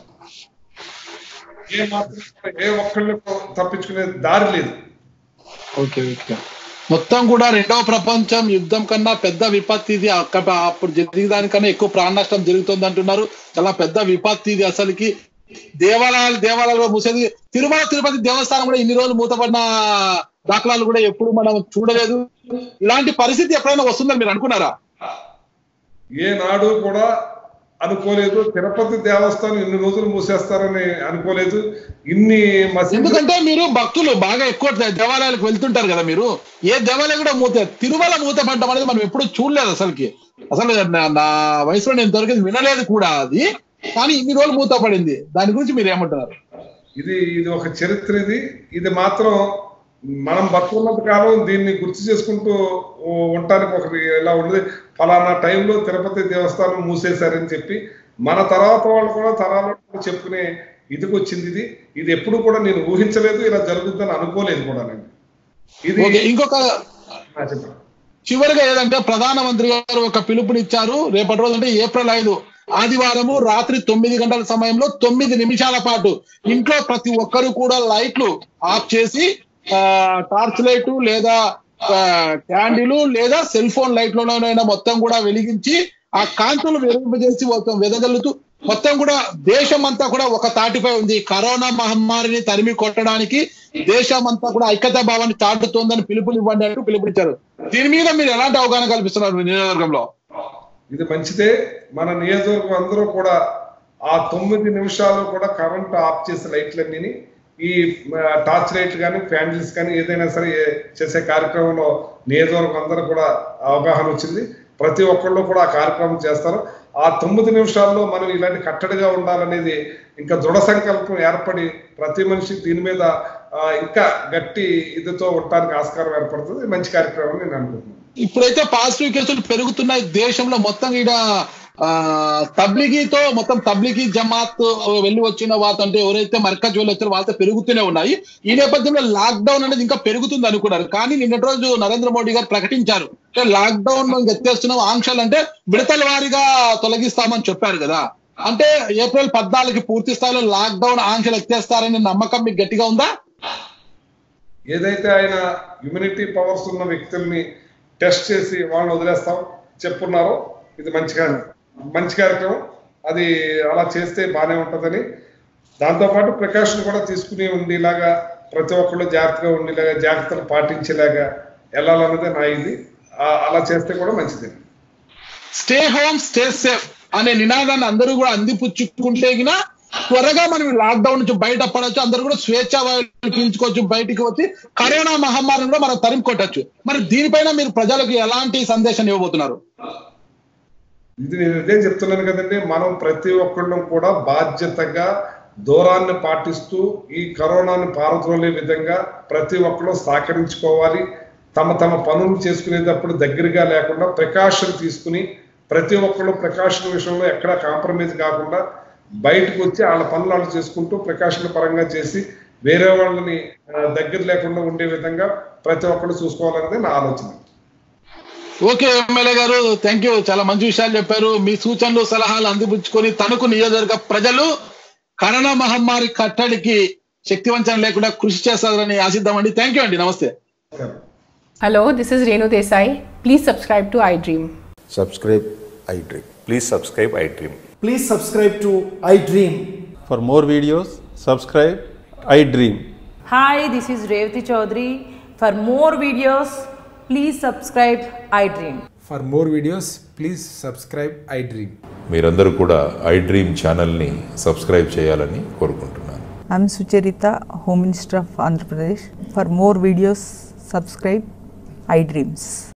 ఏ మాత్రం ఏ ఒక్కళ్ళు తప్పించుకునే దారి లేదు ఓకే ఓకే మొత్తం కూడా రెండవ ప్రపంచం యుద్ధం కన్నా పెద్ద విపత్తి ఇది అక్క- అప్పుడు జరిగేదానికన్నా ఎక్కువ ప్రాణ నష్టం జరుగుతుంది అంటున్నారు చాలా పెద్ద విపత్తి ఇది అసలుకి దేవాలయాలు దేవాలయాలు కూడా మూసేది తిరుమల తిరుపతి దేవస్థానం కూడా ఇన్ని రోజులు మూతపడిన దాఖలాలు కూడా ఎప్పుడు మనం చూడలేదు ఇలాంటి పరిస్థితి ఎప్పుడైనా వస్తుందని మీరు అనుకున్నారా ఏనాడు కూడా అనుకోలేదు తిరుపతి దేవస్థానం ఇన్ని రోజులు మూసేస్తారని అనుకోలేదు ఇన్ని మసీదులు ఎందుకంటే మీరు భక్తులు బాగా ఎక్కువ దే- దేవాలయాలకు వెళ్తుంటారు కదా మీరు ఏ దేవాలయం కూడా మూత తిరుమల మూత పడ్డం అనేది మనం ఎప్పుడు చూడలేదు అసలుకి అసలు నా- నా వయసులో నేను దొరికింది వినలేదు కూడా అది కానీ ఇన్ని రోజులు మూత పడింది దాని గురించి మీరు ఏమంటున్నారు ఇది ఇది ఒక చరిత్ర ఇది ఇది మాత్రం మనం బతుకున్నంత కాలం దీన్ని గుర్తు చేసుకుంటూ ఉండటానికి ఒకటి ఇలా ఉండదు ఫలానా టైంలో తిరుపతి దేవస్థానం మూసేశారని చెప్పి మన తర్వాత వాళ్ళు కూడా తరాల వాళ్ళు చెప్పుకునే ఇదికి వచ్చింది ఇది ఇది ఎప్పుడు కూడా నేను ఊహించలేదు ఇలా జరుగుతుందని అనుకోలేదు కూడా నేను ఇది ఓకే ఇంకొక ఆ, చెప్పండి చివరిగా ఏదంటే ప్రధానమంత్రి గారు ఒక పిలుపునిచ్చారు రేపటి రోజు అంటే ఏప్రిల్ ఐదు ఆదివారము రాత్రి తొమ్మిది గంటల సమయంలో తొమ్మిది నిమిషాల పాటు ఇంట్లో ప్రతి ఒక్కరు కూడా లైట్లు ఆఫ్ చేసి ఆ, టార్చ్ లైట్ లేదా ఆ, క్యాండిల్ లేదా సెల్ ఫోన్ లైట్లలోనైనా మొత్తం కూడా వెలిగించి ఆ కాంతులు వెలింపజేసి మొత్తం వెదజల్లుతూ మొత్తం కూడా దేశం అంతా కూడా ఒక తాటిపై ఉంది కరోనా మహమ్మారిని తరిమి కొట్టడానికి దేశం అంతా కూడా ఐక్యతా భావాన్ని చాటుతోందని పిలుపునివ్వండి అంటూ పిలుపునిచ్చారు దీని మీద మీరు ఎలాంటి అవగాహన కల్పిస్తున్నారు మీ నియోజకవర్గంలో ఇది మంచిదే మన నియోజకవర్గం అందరూ కూడా ఆ తొమ్మిది నిమిషాలు కూడా కరెంట్ ఆఫ్ చేసే లైట్లన్నీ ఈ ఆ, టార్చ్ లైట్ కానీ ఫ్యాండిల్స్ కానీ ఏదైనా సరే ఏ- చేసే కార్యక్రమంలో నియోజకవర్గం అందరూ కూడా అవగాహన వచ్చింది ప్రతి ఒక్కళ్ళు కూడా ఆ కార్యక్రమం చేస్తారు ఆ తొమ్మిది నిమిషాల్లో మనం ఇలాంటి కట్టడిగా ఉండాలనేది ఇంకా దృఢ సంకల్పం ఏర్పడి ప్రతి మనిషి దీని మీద ఆ, ఇంకా గట్టి ఇదితో ఉండటానికి ఆస్కారం ఏర్పడుతుంది ఇది మంచి కార్యక్రమం అని నేను అనుకుంటున్నాను ఇప్పుడైతే పాజిటివ్ కేసులు పెరుగుతున్నాయి దేశంలో మొత్తం ఈడ ఆ, తబ్లిగీతో మొత్తం తబ్లిగీ జమాత్ వెళ్ళి వచ్చిన వారితో అంటే ఎవరైతే మర్కజ్ వెళ్ళి వచ్చారో వాళ్ళతో పెరుగుతూనే ఉన్నాయి ఈ నేపథ్యంలో లాక్ డౌన్ అనేది ఇంకా పెరుగుతుంది అనుకున్నారు కానీ నిన్నటి రోజు నరేంద్ర మోడీ గారు ప్రకటించారు అంటే లాక్ డౌన్ ఎత్తేస్తున్నాం ఆంక్షలు అంటే విడతల వారీగా తొలగిస్తామని చెప్పారు కదా అంటే ఏప్రిల్ పద్నాలుగు పూర్తి స్థాయిలో లాక్ డౌన్ ఆంక్షలు ఎత్తేస్తారనే నమ్మకం మీకు గట్టిగా ఉందా ఏదైతే ఆయన ఇమ్యూనిటీ పవర్స్ ఉన్న వ్యక్తుల్ని టెస్ట్ చేసి వాళ్ళని వదిలేస్తాం చెప్పున్నారో ఇది మంచి కా- మంచి కార్యక్రమం అది అలా చేస్తే బాగానే ఉంటుందని దాంతోపాటు ప్రికాషన్ కూడా తీసుకుని ఉండేలాగా ప్రతి ఒక్కళ్ళు జాగ్రత్తగా ఉండేలాగా జాగ్రత్తలు పాటించేలాగా వెళ్ళాలన్నదే నా ఇది ఆ- అలా చేస్తే కూడా మంచిది స్టే హోమ్ స్టే సేఫ్ అనే నినాదాన్ని అందరూ కూడా అందిపుచ్చుకుంటే గిన త్వరగా మనం లాక్ డౌన్ నుంచి బయట పడవచ్చు అందరూ కూడా స్వేచ్ఛ వాయువులు పీల్చుకోవచ్చు బయటికి వచ్చి కరోనా మహమ్మారిని కూడా మనం తరిమి కొట్టచ్చు మరి దీనిపైన మీరు ప్రజలకు ఎలాంటి సందేశాన్ని ఇవ్వబోతున్నారు ఇది నేను ఇదే చెప్తున్నాను కదండి మనం ప్రతి ఒక్కళ్ళం కూడా బాధ్యతగా దూరాన్ని పాటిస్తూ ఈ కరోనాని పారద్రోలే విధంగా ప్రతి ఒక్కరు సహకరించుకోవాలి తమ తమ పనులు చేసుకునేటప్పుడు దగ్గరగా లేకుండా ప్రికాషన్ తీసుకుని ప్రతి ఒక్కళ్ళు ప్రికాషన్ విషయంలో ఎక్కడా కాంప్రమైజ్ కాకుండా బయటకు వచ్చి వాళ్ళ పనులు వాళ్ళు చేసుకుంటూ ప్రికాషన్ పరంగా చేసి వేరే వాళ్ళని ఆ, దగ్గర లేకుండా ఉండే విధంగా ప్రతి ఒక్కరు చూసుకోవాలనేది నా ఆలోచన ఓకే ఎమ్మెల్యే గారు థ్యాంక్ యూ చాలా మంచి విషయాలు చెప్పారు మీ సూచనలు సలహాలు అందిపుచ్చుకొని తణుకు నియోజకవర్గ ప్రజలు కరోనా మహమ్మారి కట్టడికి శక్తివంచన లేకుండా కృషి చేస్తారని ఆశిద్దామండి థ్యాంక్ యూ అండి నమస్తే Hello, this is Renu Desai. Please subscribe to iDream. subscribe iDream. Please subscribe iDream. Please subscribe to iDream. For more videos, subscribe I Dream. Hi, this is Revati Chaudhary. For more videos, please subscribe iDream. For more videos, please subscribe iDream. మీరందరూ కూడా I dream ఛానల్ని subscribe చేయాలని కోరుకుంటున్నాను I'm Sucharita, Home Minister of Andhra Pradesh. For more videos, subscribe iDreams.